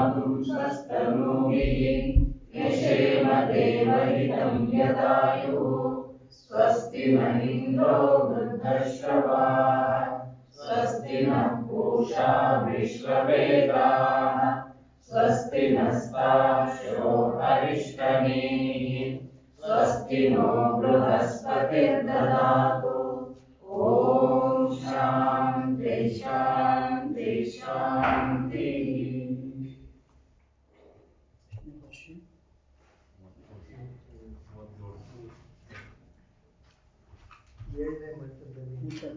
ददातु स्वस्तनूभिः यशेम देवहितं यदायुः स्वस्ति न इन्द्रो वृद्धश्रवाः स्वस्ति नः पूषा विश्ववेदाः स्वस्ति नस्तार्क्ष्यो अरिष्टनेः स्वस्ति नो बृहस्पतिर्ददातु ॐ शान्ति शान्ति शान्तिः ಏಳನೇ ಮಟ್ಟದಲ್ಲಿ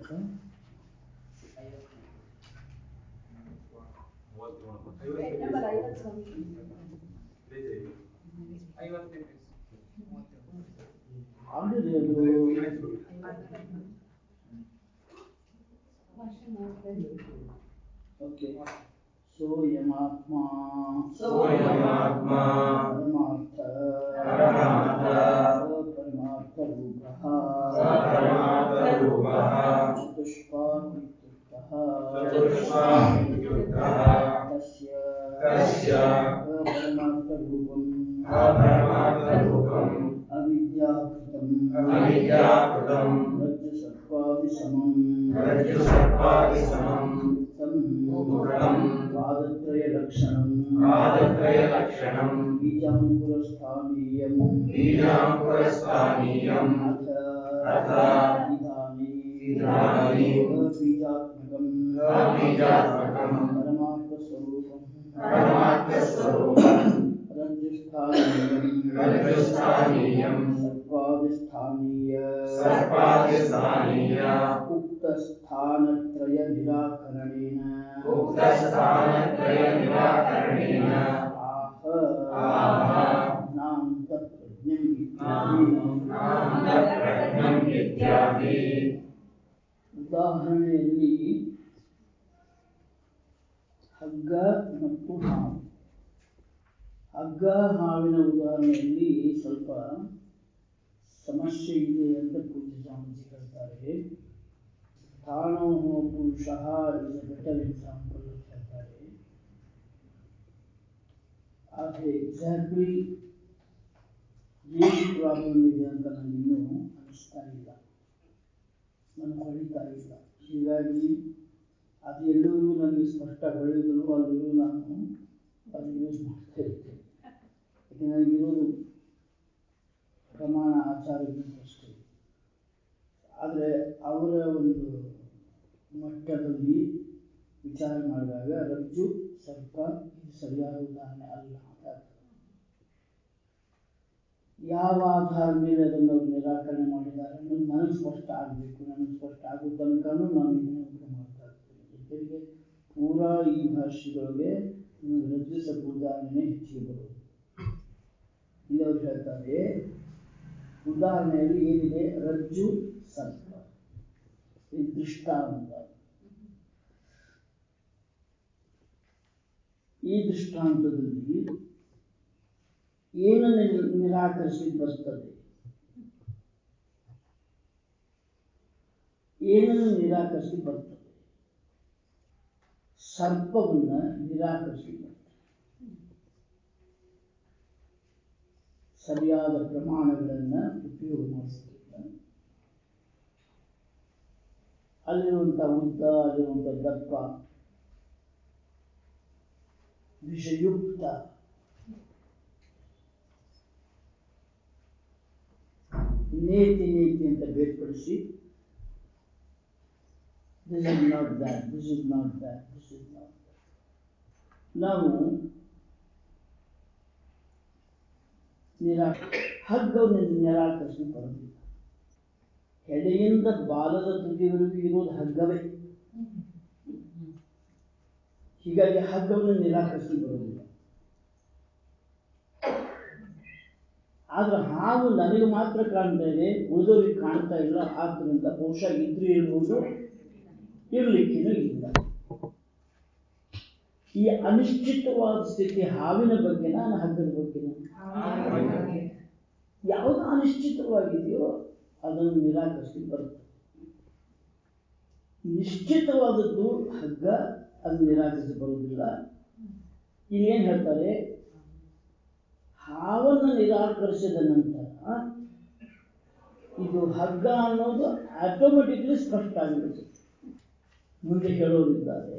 ಪೇಜ್ ನಂಬರ್ ಐವತ್ತು ಸ್ವಾಮಿ ಆಲ್ರೆಡಿ ಅದು ಭಾಷೆ ಮಾಡ್ತಾರೆ ಓಕೆ ಸೋಯಮಾತ್ಮ सोऽयमात्मा ಪರಮಾರ್ಥ परमार्थ ಪರಮಾರ್ಥ ರೂಪಃ परमार्थरूपः ಚತುಷ್ಪಾದಿತ್ಯುಕ್ತಃ चतुष्पादित्युक्तः तस्य तस्य अपरमार्थरूपम् अपरमार्थरूपम् अविद्याकृतम् अविद्याकृतम् रज्जुसर्पादिसमम् रज्जुसर्पादिसमम् तम् मुक्तम् पादत्रयलक्षणम् पादत्रयलक्षणम् बीजाङ्कुरस्थानीयम् बीजाङ्कुरस्थानीयम् अथ अथ इदानीम् इदानीम् अबीजात्मकम् अबीजात्मकम् परमार्थस्वरूपम् परमार्थस्वरूपम् रज्जुस्थानीयम् रज्जुस्थानीयम् सर्पादिस्थानीय सर्पादिस्थानीय उक्तस्थानत्रय निराकरणेन उक्तस्थानत्रयनिराकरणेन आह आह नान्तप्रज्ञम् नामप्रज्ञम् इत्यादि ಉದಾಹರಣೆಯಲ್ಲಿ ಹಗ್ಗ ಮತ್ತು ಹಾವು ಹಗ್ಗ ಹಾವಿನ ಉದಾಹರಣೆಯಲ್ಲಿ ಸ್ವಲ್ಪ ಸಮಸ್ಯೆ ಇದೆ ಅಂತ ಪೂಜ್ಯ ಸ್ವಾಮೀಜಿ ಹೇಳ್ತಾರೆ ತಾಣೋ ಪುರುಷ ಇಸ್ ಬೆಟರ್ ಎಕ್ಸಾಂಪಲ್ ಅಂತ ಹೇಳ್ತಾರೆ ಆದರೆ ಎಕ್ಸಾಕ್ಟ್ಲಿ ಏನು ಪ್ರಾಬ್ಲಮ್ ಇದೆ ಅಂತ ನನಗಿನ್ನೂ ಅನಿಸ್ತಾ ಇಲ್ಲ ನನಗೆ ಹೊಳಿತಾ ಇಲ್ಲ ಹೀಗಾಗಿ ಅದು ಎಲ್ಲರಿಗೂ ನನಗೆ ಸ್ಪಷ್ಟ ಹೊಳೆಯುವುದಿಲ್ಲ ಅಲ್ಲಿಗೂ ನಾನು ಅದು ಯೂಸ್ ಮಾಡ್ತಾ ಇರ್ತೇನೆ ಯಾಕೆ ನನಗಿರೋದು ಪ್ರಮಾಣ ಆಚಾರಗಳಿಗಷ್ಟೇ ಆದರೆ ಅವರ ಒಂದು ಮಟ್ಟದಲ್ಲಿ ವಿಚಾರ ಮಾಡಿದಾಗ ರಜ್ಜು ಸರ್ಪ ಇದು ಸರಿಯಾದ ಉದಾಹರಣೆ ಅಲ್ಲ ಅಂತ ಅರ್ಥ. ಯಾವ ಆಧಾರದ ಮೇಲೆ ಅದನ್ನು ಅವರು ನಿರಾಕರಣೆ ಮಾಡಿದ್ದಾರೆ ಅನ್ನೋದು ನನಗೆ ಸ್ಪಷ್ಟ ಆಗಬೇಕು ನನಗೆ ಸ್ಪಷ್ಟ ಆಗೋ ತನಕನೂ ನಾನು ಇದನ್ನು ಉಪಯೋಗ ಮಾಡ್ತಾ ಇರ್ತೀನಿ ಜೊತೆಗೆ ಪೂರಾ ಈ ಭಾಷೆಗಳಿಗೆ ನಿಮಗೆ ರಜ್ಜು ಸರ್ಪ ಉದಾಹರಣೆನೇ ಹೆಚ್ಚಿಗೆ ಬರೋದು ಇಲ್ಲಿ ಅವ್ರು ಹೇಳ್ತಾರೆ ಉದಾಹರಣೆಯಲ್ಲಿ ಏನಿದೆ ರಜ್ಜು ಸರ್ಪ ಇದು ದೃಷ್ಟಾಂತ ಈ ದೃಷ್ಟಾಂತದಲ್ಲಿ ಏನನ್ನು ನಿರ್- ನಿರಾಕರಿಸಿ ಬರ್ತದೆ ಏನನ್ನು ನಿರಾಕರಿಸಿ ಬರ್ತದೆ ಸರ್ಪವನ್ನ ನಿರಾಕರಿಸಿ ಬರ್ತದೆ ಸರಿಯಾದ ಪ್ರಮಾಣಗಳನ್ನ ಉಪಯೋಗ ಮಾಡೋದಿಲ್ಲ ಅಲ್ಲಿರುವಂಥ ಉದ್ದ ಅಲ್ಲಿರುವಂಥ ದಪ್ಪ ವಿಷಯುಕ್ತ ನೇತಿ ನೇತಿ ಅಂತ ಬೇರ್ಪಡಿಸಿ this is not that this is not that this is not ನಾವು ನಿರಾ ಹಗ್ಗವನ್ನು ನಿರಾಕರಿಸಿ ಬರೋದಿಲ್ಲ ಎಡೆಯಿಂದ ಬಾಲದ ತುದಿವರೆಗೂ ಇರೋದು ಹಗ್ಗವೇ ಹೀಗಾಗಿ ಹಗ್ಗವನ್ನು ನಿರಾಕರಿಸಿ ಬರೋದಿಲ್ಲ ಆದ್ರೆ ಹಾವು ನನಗೆ ಮಾತ್ರ ಕಾಣ್ತಾ ಇದೆ ಉಳಿದವ್ರಿಗೆ ಕಾಣ್ತಾ ಇಲ್ಲ ಆದ್ದರಿಂದ ಬಹುಶಃ ಇದ್ರೂ ಇರ್ಬೋದು ಇರ್ಲಿಕ್ಕೇನೂ ಇಲ್ಲ ಈ ಅನಿಶ್ಚಿತವಾದ ಸ್ಥಿತಿ ಹಾವಿನ ಬಗ್ಗೆ ನಾನು ಹಗ್ಗದ ಬಗ್ಗೆ ಯಾವುದು ಅನಿಶ್ಚಿತವಾಗಿದೆಯೋ ಅದನ್ನು ನಿರಾಕರಿಸಿ ಬರುತ್ತೆ ನಿಶ್ಚಿತವಾದದ್ದು ಹಗ್ಗ ಅದು ನಿರಾಕರಿಸಿ ಬರುವುದಿಲ್ಲ ಇಲ್ಲಿ ಏನ್ ಹೇಳ್ತಾರೆ ಹಾವನ್ನು ನಿರಾಕರಿಸಿದ ನಂತರ ಇದು ಹಗ್ಗ ಅನ್ನೋದು ಆಟೋಮೆಟಿಕ್ಲಿ ಸ್ಪಷ್ಟ ಆಗಿಬಿಡುತ್ತೆ ಮುಂದೆ ಹೇಳೋರಿದ್ದಾರೆ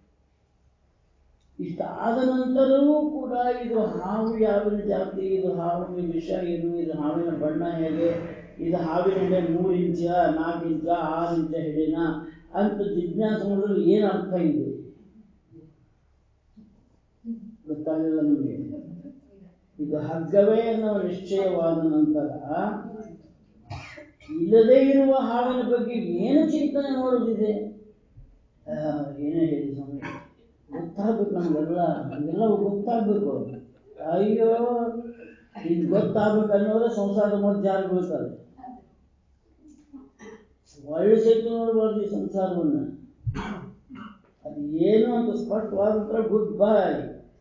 ಇಷ್ಟಾದ ನಂತರವೂ ಕೂಡ ಇದು ಹಾವು ಯಾವಿನ ಜಾತಿ ಇದು ಹಾವಿನ ವಿಷ ಏನು ಇದು ಹಾವಿನ ಬಣ್ಣ ಹೇಗೆ ಇದು ಹಾವಿನ ಎಡೆ ಮೂರು ಇಂಚ ನಾಲ್ಕು ಇಂಚ ಆರು ಇಂಚ ಹೆಡೆನ ಅಂತ ಜಿಜ್ಞಾಸೆ ಮಾಡಿದ್ರೆ ಏನು ಅರ್ಥ ಇದೆ ಗೊತ್ತಾಗಲಿಲ್ಲ ನಮಗೆ ಇದು ಹಗ್ಗವೇ ಅನ್ನೋ ನಿಶ್ಚಯವಾದ ನಂತರ ಇಲ್ಲದೇ ಇರುವ ಹಾವಿನ ಬಗ್ಗೆ ಏನು ಚಿಂತನೆ ಮಾಡೋದಿದೆ ಆ, ಏನೇ ಹೇಳಿ ಸ್ವಾಮಿ ಗೊತ್ತಾಗ್ಬೇಕು ನಮಗೆಲ್ಲ ನಮಗೆಲ್ಲ ಗೊತ್ತಾಗ್ಬೇಕು ಅಯ್ಯೋ ಇದು ಗೊತ್ತಾಗ್ಬೇಕು ಅನ್ನೋದೇ ಸಂಸಾರದ ಮಧ್ಯೆ ಜಾರಿ ಬೀಳ್ತಾರೆ ಒಳ್ಳೆ ಸಹಿತ ನೋಡಬಾರ್ದು ಈ ಸಂಸಾರವನ್ನ ಅದು ಏನು ಅಂತ ಸ್ಪಷ್ಟವಾದ ಗುಡ್ ಬಾಯ್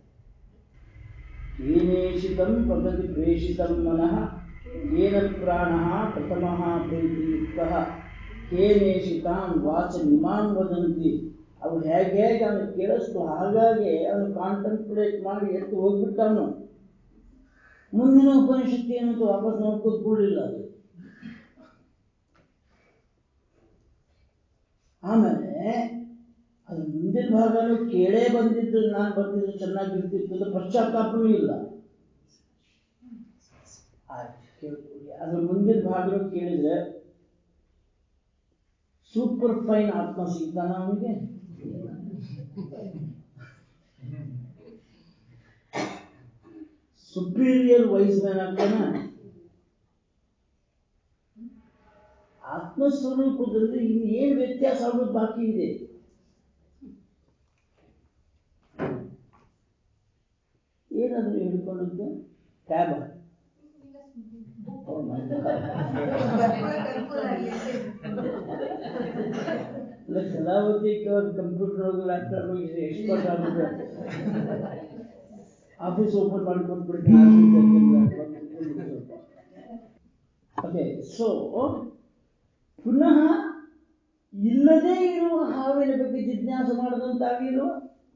ಏನೇಷಿತಂ ಪ್ರಗತಿ ಪ್ರೇಷಿತಂ ಮನಃ ಏನ ಪ್ರಾಣ ಪ್ರಥಮಃ ಪ್ರೀತಿಯುಕ್ತಃ ಕೇನೇಷಿತಾಂ ವಾಚಮಿಮಾಂ ವದಂತಿ ಅವು ಹೇಗೆ ಹೇಗೆ ಅವನು ಕೇಳಿಸ್ತು ಹಾಗಾಗಿ ಅವನು ಕಾಂಟೆಂಪ್ಲೇಟ್ ಮಾಡಿ ಎತ್ತು ಹೋಗ್ಬಿಟ್ಟವನು ಮುಂದಿನ ಉಪನಿಷತ್ತು ಏನಂತ ವಾಪಸ್ ನೋಡ್ಕೋದ್ ಕೂಡಲಿಲ್ಲ ಅದು ಆಮೇಲೆ ಅದು ಮುಂದಿನ ಭಾಗನೂ ಕೇಳೇ ಬಂದಿದ್ದು ನಾನು ಬಂದಿದ್ದು ಚೆನ್ನಾಗಿರ್ತಿತ್ತು ಅಂತ ಪಶ್ಚಾತ್ತಾಪನೂ ಇಲ್ಲ ಆಯ್ತು ಕೇಳ್ಕೊಳ್ಳಿ ಅದ್ರ ಮುಂದಿನ ಭಾಗನೂ ಕೇಳಿದ್ರೆ ಸೂಪರ್ ಫೈನ್ ಆತ್ಮ ಸಿಗ್ತಾನ ಅವನಿಗೆ ಸುಪೀರಿಯರ್ ವೈಸ್ ಮ್ಯಾನ್ ಆಗ್ತಾನ ಆತ್ಮಸ್ವರೂಪದಲ್ಲಿ ಇನ್ನು ಏನು ವ್ಯತ್ಯಾಸ ಆಗೋದು ಬಾಕಿ ಇದೆ ಏನಾದರೂ ಹಿಡ್ಕೊಂಡದ್ದು ಟ್ಯಾಬ ಇಲ್ಲ ಕಲಾವತಿ ಕಂಪ್ಯೂಟರ್ ಹೋಗಿ ಲ್ಯಾಪ್ಟಾಪ್ ಹೋಗಿ ಎಕ್ಸ್ಪರ್ಟ್ ಆಗ್ಬಿಟ್ಟು ಆಫೀಸ್ ಓಪನ್ ಮಾಡಿ ಕೊಟ್ಬಿಡ್ತೀನಿ ಓಕೆ ಸೊ ಪುನಃ ಇಲ್ಲದೇ ಇರುವ ಹಾವಿನ ಬಗ್ಗೆ ಜಿಜ್ಞಾಸೆ ಮಾಡದಂತಾಗಿರೋ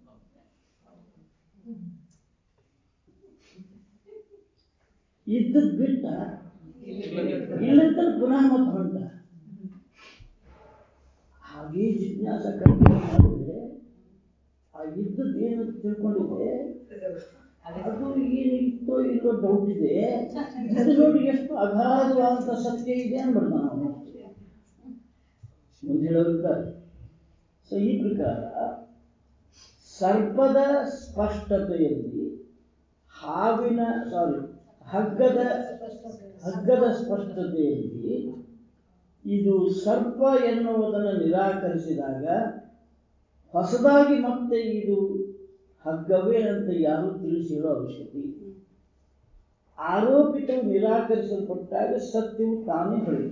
ಇದ್ದದ್ ಬಿಟ್ಟ ಇಲ್ಲದ ಪುನಃ ಮತ್ತೆ ಹೊಂಟ ಹಾಗೆ ಜಿಜ್ಞಾಸ ಕಂಟಿನ್ಯೂ ಮಾಡಿದ್ರೆ ಆ ಇದ್ದದ್ದು ಏನು ತಿಳ್ಕೊಂಡಿದೆ ಅದು ಏನು ಇತ್ತೋ ಇಲ್ಲೋ ಡೌಟ್ ಇದೆ ಇದು ನೋಡಿ ಎಷ್ಟು ಅಗಾಧವಾದಂತ ಸತ್ಯ ಇದೆ ಅನ್ಬಿಡ್ತಾನ ಅವನು ಮುಂದೆ ಹೇಳೋರಿದ್ದಾರೆ ಸೊ ಈ ಪ್ರಕಾರ ಸರ್ಪದ ಸ್ಪಷ್ಟತೆಯಲ್ಲಿ ಹಾವಿನ ಸಾರಿ ಹಗ್ಗದ ಹಗ್ಗದ ಸ್ಪಷ್ಟತೆಯಲ್ಲಿ ಇದು ಸರ್ಪ ಎನ್ನುವುದನ್ನು ನಿರಾಕರಿಸಿದಾಗ ಹೊಸದಾಗಿ ಮತ್ತೆ ಇದು ಹಗ್ಗವೇ ಅಂತ ಯಾರೂ ತಿಳಿಸಿ ಹೇಳೋ ಅವಶ್ಯಕತೆ ಇಲ್ಲ. ಆರೋಪಿತವು ನಿರಾಕರಿಸಲ್ಪಟ್ಟಾಗ ಸತ್ಯವು ತಾನೇ ಹೊಳೆಯಿತು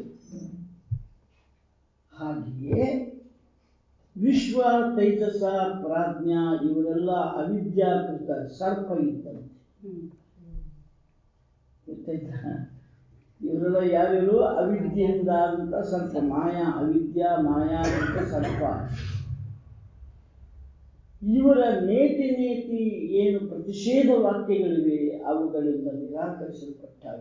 ಹಾಗೆಯೇ ವಿಶ್ವ ತೈಜಸ ಪ್ರಾಜ್ಞಾ ಇವರೆಲ್ಲ ಅವಿದ್ಯಾಕೃತ ಸರ್ಪ ಇದ್ದಂತೆ ಗೊತ್ತಾಯ್ತಾ ಇವರೆಲ್ಲ ಯಾರ್ಯಾರು ಅವಿದ್ಯೆಯಿಂದ ಆದಂತ ಸರ್ಪ ಮಾಯಾ ಅವಿದ್ಯಾ ಮಾಯಾ ಅಂತ ಸರ್ಪ ಇವರ ನೇತಿ ನೇತಿ ಏನು ಪ್ರತಿಷೇಧ ವಾಕ್ಯಗಳಿವೆ ಅವುಗಳಿಂದ ನಿರಾಕರಿಸಲ್ಪಟ್ಟಾಗ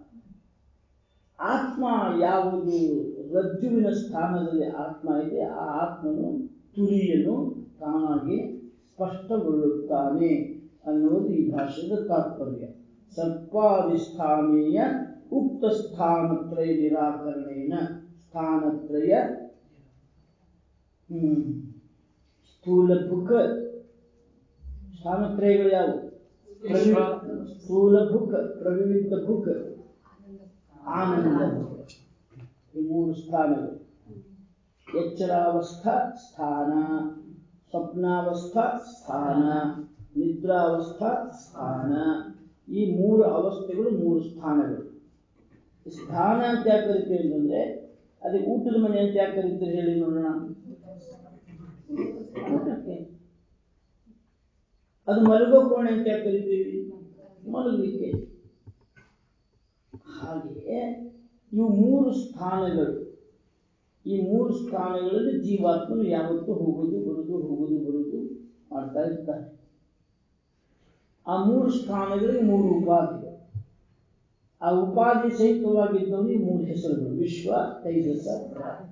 ಆತ್ಮ ಯಾವುದು ರಜ್ಜುವಿನ ಸ್ಥಾನದಲ್ಲಿ ಆತ್ಮ ಇದೆ ಆ ಆತ್ಮನು ತುರಿಯನು ತಾನಾಗಿ ಸ್ಪಷ್ಟಗೊಳ್ಳುತ್ತಾನೆ ಅನ್ನುವುದು ಈ ಭಾಷೆಯ ತಾತ್ಪರ್ಯ ಸರ್ಪಾಧಿಷ್ಠಾನೀಯ ಉಕ್ತ ಸ್ಥಾನತ್ರಯ ನಿರಾಕರಣೇನ ಸ್ಥಾನತ್ರಯ ಹ್ಮ್ ಸ್ಥೂಲ ಬುಕ್ ಸ್ಥಾನತ್ರಯಗಳು ಯಾವುವು ಪ್ರವಿ- ಸ್ಥೂಲ ಬುಕ್ ಪ್ರವಿವಿಧ ಬುಕ್ ಆನಂದ ಬುಕ್ ಈ ಮೂರು ಸ್ಥಾನಗಳು ಎಚ್ಚರಾವಸ್ಥಾ ಸ್ಥಾನ ಸ್ವಪ್ನಾವಸ್ಥಾ ಸ್ಥಾನ ನಿದ್ರಾವಸ್ಥಾ ಸ್ಥಾನ ಈ ಮೂರು ಅವಸ್ಥೆಗಳು ಮೂರು ಸ್ಥಾನಗಳು ಈ ಸ್ಥಾನ ಅಂತ ಯಾಕೆ ಕರಿತೀವಿ ಅಂತಂದ್ರೆ ಅದಕ್ಕೆ ಊಟದ ಮನೆ ಅಂತ ಯಾಕೆ ಕರಿತೀರಿ ಹೇಳಿ ನೋಡೋಣ ಊಟಕ್ಕೆ ಅದು ಮಲಗೋ ಕೋಣೆ ಅಂತ ಯಾಕೆ ಕರಿತೀವಿ ಮಲಗಲಿಕ್ಕೆ ಹಾಗೆಯೇ ಇವು ಮೂರು ಸ್ಥಾನಗಳು ಈ ಮೂರು ಸ್ಥಾನಗಳಲ್ಲಿ ಜೀವಾತ್ಮನು ಯಾವತ್ತೂ ಹೋಗುದು ಬರುದು ಹೋಗುದು ಬರುದು ಮಾಡ್ತಾ ಇರ್ತಾನೆ ಆ ಮೂರು ಸ್ಥಾನಗಳಿಗೆ ಮೂರು ಉಪಾಧಿಗಳು ಆ ಉಪಾಧಿ ಸಹಿತವಾಗಿದ್ದವನಿಗೆ ಮೂರು ಹೆಸರುಗಳು ವಿಶ್ವ ತೈಜಸ ಪ್ರಾಜ್ಞ.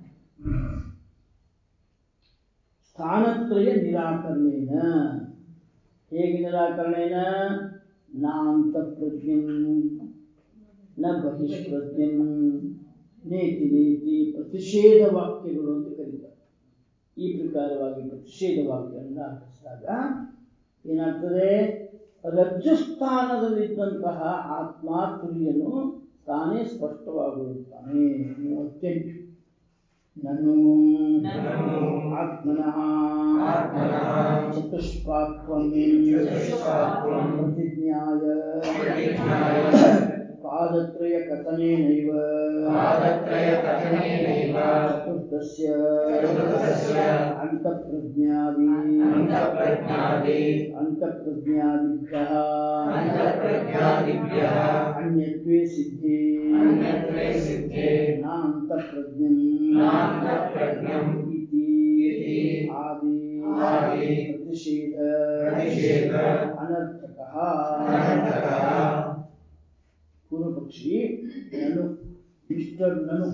ಸ್ಥಾನತ್ರಯ ನಿರಾಕರಣೆನ ಹೇಗೆ ನಿರಾಕರಣೆನ ನಾಂತ ಪ್ರಜ್ಞಂ ನ ಬಹಿಷ್ಪ್ರಜ್ಞಂ ನೇತಿ ನೇತಿ ಪ್ರತಿಷೇಧ ವಾಕ್ಯಗಳು ಅಂತ ಕರೀತಾರೆ ಈ ಪ್ರಕಾರವಾಗಿ ಪ್ರತಿಷೇಧ ವಾಕ್ಯಗಳನ್ನು ಆಚರಿಸಿದಾಗ ಏನಾಗ್ತದೆ ರಜ್ಜುಸ್ಥಾನದಲ್ಲಿದ್ದಂತಹ ಆತ್ಮ ತುರಿಯನು ತಾನೇ ಸ್ಪಷ್ಟವಾಗಿರುತ್ತಾನೆ ಮೂವತ್ತೆಂಟು ನನು ನನು ಆತ್ಮನಃ ಆತ್ಮನಃ ಚತುಷ್ಪಾತ್ವಂ ಚತುಷ್ಪಾತ್ವಂ ಪ್ರತಿಜ್ಞಾಯ ಪ್ರತಿಜ್ಞಾಯ ಪಾದತ್ರಯ ಕಥನೇನೈವ ಪಾದತ್ರಯ ಕಥನೇನೈವ ಚತುರ್ಥಸ್ಯ ಚತುರ್ಥಸ್ಯ ಅಂತಃಪ್ರಜ್ಞಾದಿ ಅಂತಃಪ್ರಜ್ಞಾದಿ ಅಂತಃಪ್ರಜ್ಞಾದಿಭ್ಯಃ ಅಂತಃಪ್ರಜ್ಞಾದಿಭ್ಯಃ ಅನ್ಯತ್ವೇ ಸಿದ್ಧಿ ಅನ್ಯತ್ವೇ ಸಿದ್ಧೇ ನ ಅಂತಃಪ್ರಜ್ಞಂ ನ ಅಂತಃಪ್ರಜ್ಞಂ ಇತಿ ಇತಿ ಆದಿ ಆದಿ ಪ್ರತಿಷೇಧ ಪ್ರತಿಷೇಧ ಅನರ್ಥಕಃ ಅನರ್ಥಕಃ ಪೂರ್ವ ಪಕ್ಷಿ ನನು ಮಿಸ್ಟರ್ ನನು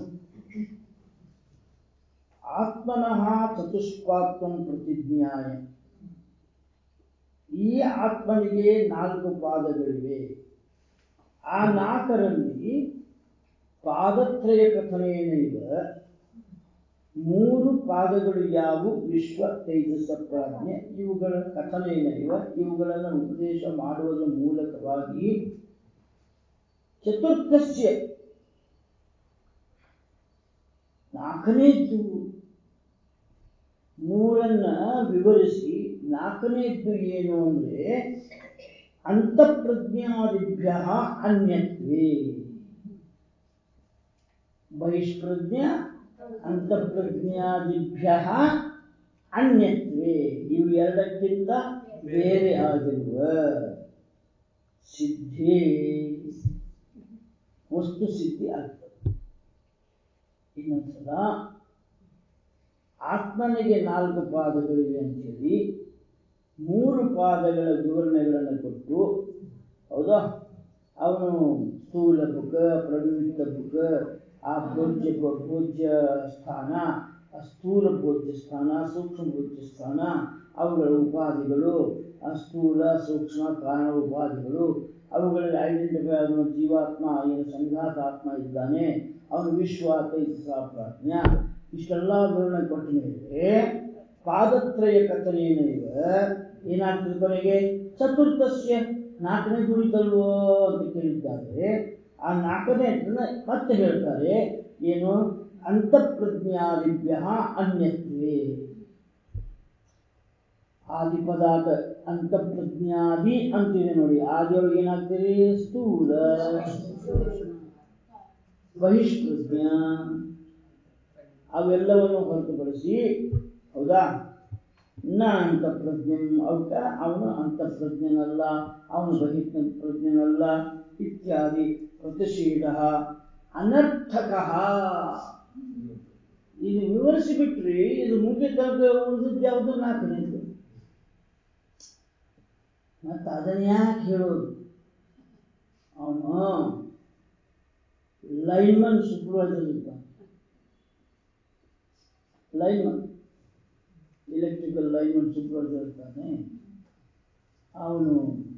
ಆತ್ಮನಃ ಚತುಷ್ಪಾತ್ವಂ ಪ್ರತಿಜ್ಞಾಯ ಈ ಆತ್ಮನಿಗೆ ನಾಲ್ಕು ಪಾದಗಳಿವೆ ಆ ನಾಲ್ಕರಲ್ಲಿ ಪಾದತ್ರಯ ಕಥನೆಯೇನಿವ ಮೂರು ಪಾದಗಳು ಯಾವುವು ವಿಶ್ವ ತೇಜಸ್ಸ ಪ್ರಾಜ್ಞೆ ಇವುಗಳ ಕಥನೆಯೇನಿವ ಇವುಗಳನ್ನು ಉಪದೇಶ ಮಾಡುವುದರ ಮೂಲಕವಾಗಿ ಚತುರ್ಥಸ್ಯ ನಾಲ್ಕನೇದ್ದು ಮೂರನ್ನ ವಿವರಿಸಿ ನಾಲ್ಕನೇದ್ದು ಏನು ಅಂದ್ರೆ ಅಂತಃಪ್ರಜ್ಞಾದಿಭ್ಯ ಅನ್ಯತ್ವೇ ಬಹಿಷ್ಪ್ರಜ್ಞ ಅಂತಃಪ್ರಜ್ಞಾದಿಭ್ಯ ಅನ್ಯತ್ವೇ ಇವು ಎರಡಕ್ಕಿಂತ ಬೇರೆ ಆಗಿರುವ ಸಿದ್ಧಿ ವಸ್ತು ಸಿದ್ಧಿ ಆಗ್ತದೆ ಇನ್ನೊಂದ್ಸಲ ಆತ್ಮನಿಗೆ ನಾಲ್ಕು ಪಾದಗಳಿವೆ ಅಂತೇಳಿ ಮೂರು ಪಾದಗಳ ವಿವರಣೆಗಳನ್ನು ಕೊಟ್ಟು ಹೌದಾ ಅವನು ಸ್ಥೂಲ ಬುಕ್ ಪ್ರವೃತ್ತ ಬುಕ್ ಆ ಭೋಜ್ಯ ಭೋಜ್ಯ ಸ್ಥಾನ ಆ ಸ್ಥೂಲ ಭೋಜ್ಯ ಸ್ಥಾನ ಸೂಕ್ಷ್ಮ ಭೋಜ್ಯ ಸ್ಥಾನ ಅವುಗಳ ಉಪಾಧಿಗಳು ಆ ಸ್ಥೂಲ ಸೂಕ್ಷ್ಮ ಕಾರಣ ಉಪಾಧಿಗಳು ಅವುಗಳಲ್ಲಿ ಐಡೆಂಟಿಫೈ ಆಗುವ ಜೀವಾತ್ಮ ಏನು ಸಂಘಾತಾತ್ಮ ಇದ್ದಾನೆ ಅವನು ವಿಶ್ವ ತೈಜಸ ಪ್ರಾಜ್ಞ ಇಷ್ಟೆಲ್ಲ ವಿವರಣೆ ಕೊಟ್ಟ ಮೇಲೆ ಪಾದತ್ರಯ ಕಥನೆಯೇನಿವ ಏನಾಗ್ತದೆ ಕೊನೆಗೆ ಚತುರ್ಥಸ್ಯ ನಾಲ್ಕನೇ ದುಡಿತಲ್ವೋ ಅಂತ ಕೇಳಿದ್ದಾರೆ ಆ ನಾಲ್ಕನೇ ಮತ್ತೆ ಹೇಳ್ತಾರೆ ಏನು ಅಂತಃಪ್ರಜ್ಞಾದಿಭ್ಯ ಅನ್ಯತ್ವೇ ಆದಿಪದಾರ್ಥ ಅಂತಃಪ್ರಜ್ಞಾದಿ ಅಂತಿದೆ ನೋಡಿ ಆದಿಯೊಳಗೆ ಏನಾಗ್ತೀರಿ ಸ್ಥೂಲ ಬಹಿಷ್ಪ್ರಜ್ಞ ಅವೆಲ್ಲವನ್ನು ಹೊರತುಪಡಿಸಿ ಹೌದಾ ನ ಅಂತಃಪ್ರಜ್ಞಂ ಅವಕ ಅವನು ಅಂತಃಪ್ರಜ್ಞನಲ್ಲ ಅವನು ಬಹಿಷ್ಣ ಪ್ರಜ್ಞನಲ್ಲ ಇತ್ಯಾದಿ ಪ್ರತಿಷೇಧ ಅನರ್ಥಕ ಇದು ವಿವರಿಸಿ ಬಿಟ್ರಿ ಇದು ಮುಗಿದಾಗ ಉಳಿದದ್ದು ಯಾವುದು ನಾಲ್ಕನೇದು ಮತ್ತೆ ಅದನ್ನ ಯಾಕೆ ಹೇಳೋದು ಅವನು ಲೈನ್ಮನ್ ಸೂಪರ್ವೈಸರ್ ಇರ್ತಾನೆ ಲೈನ್ಮನ್ ಎಲೆಕ್ಟ್ರಿಕಲ್ ಲೈನ್ಮನ್ ಸೂಪರ್ವೈಸರ್ ಇರ್ತಾನೆ ಅವನು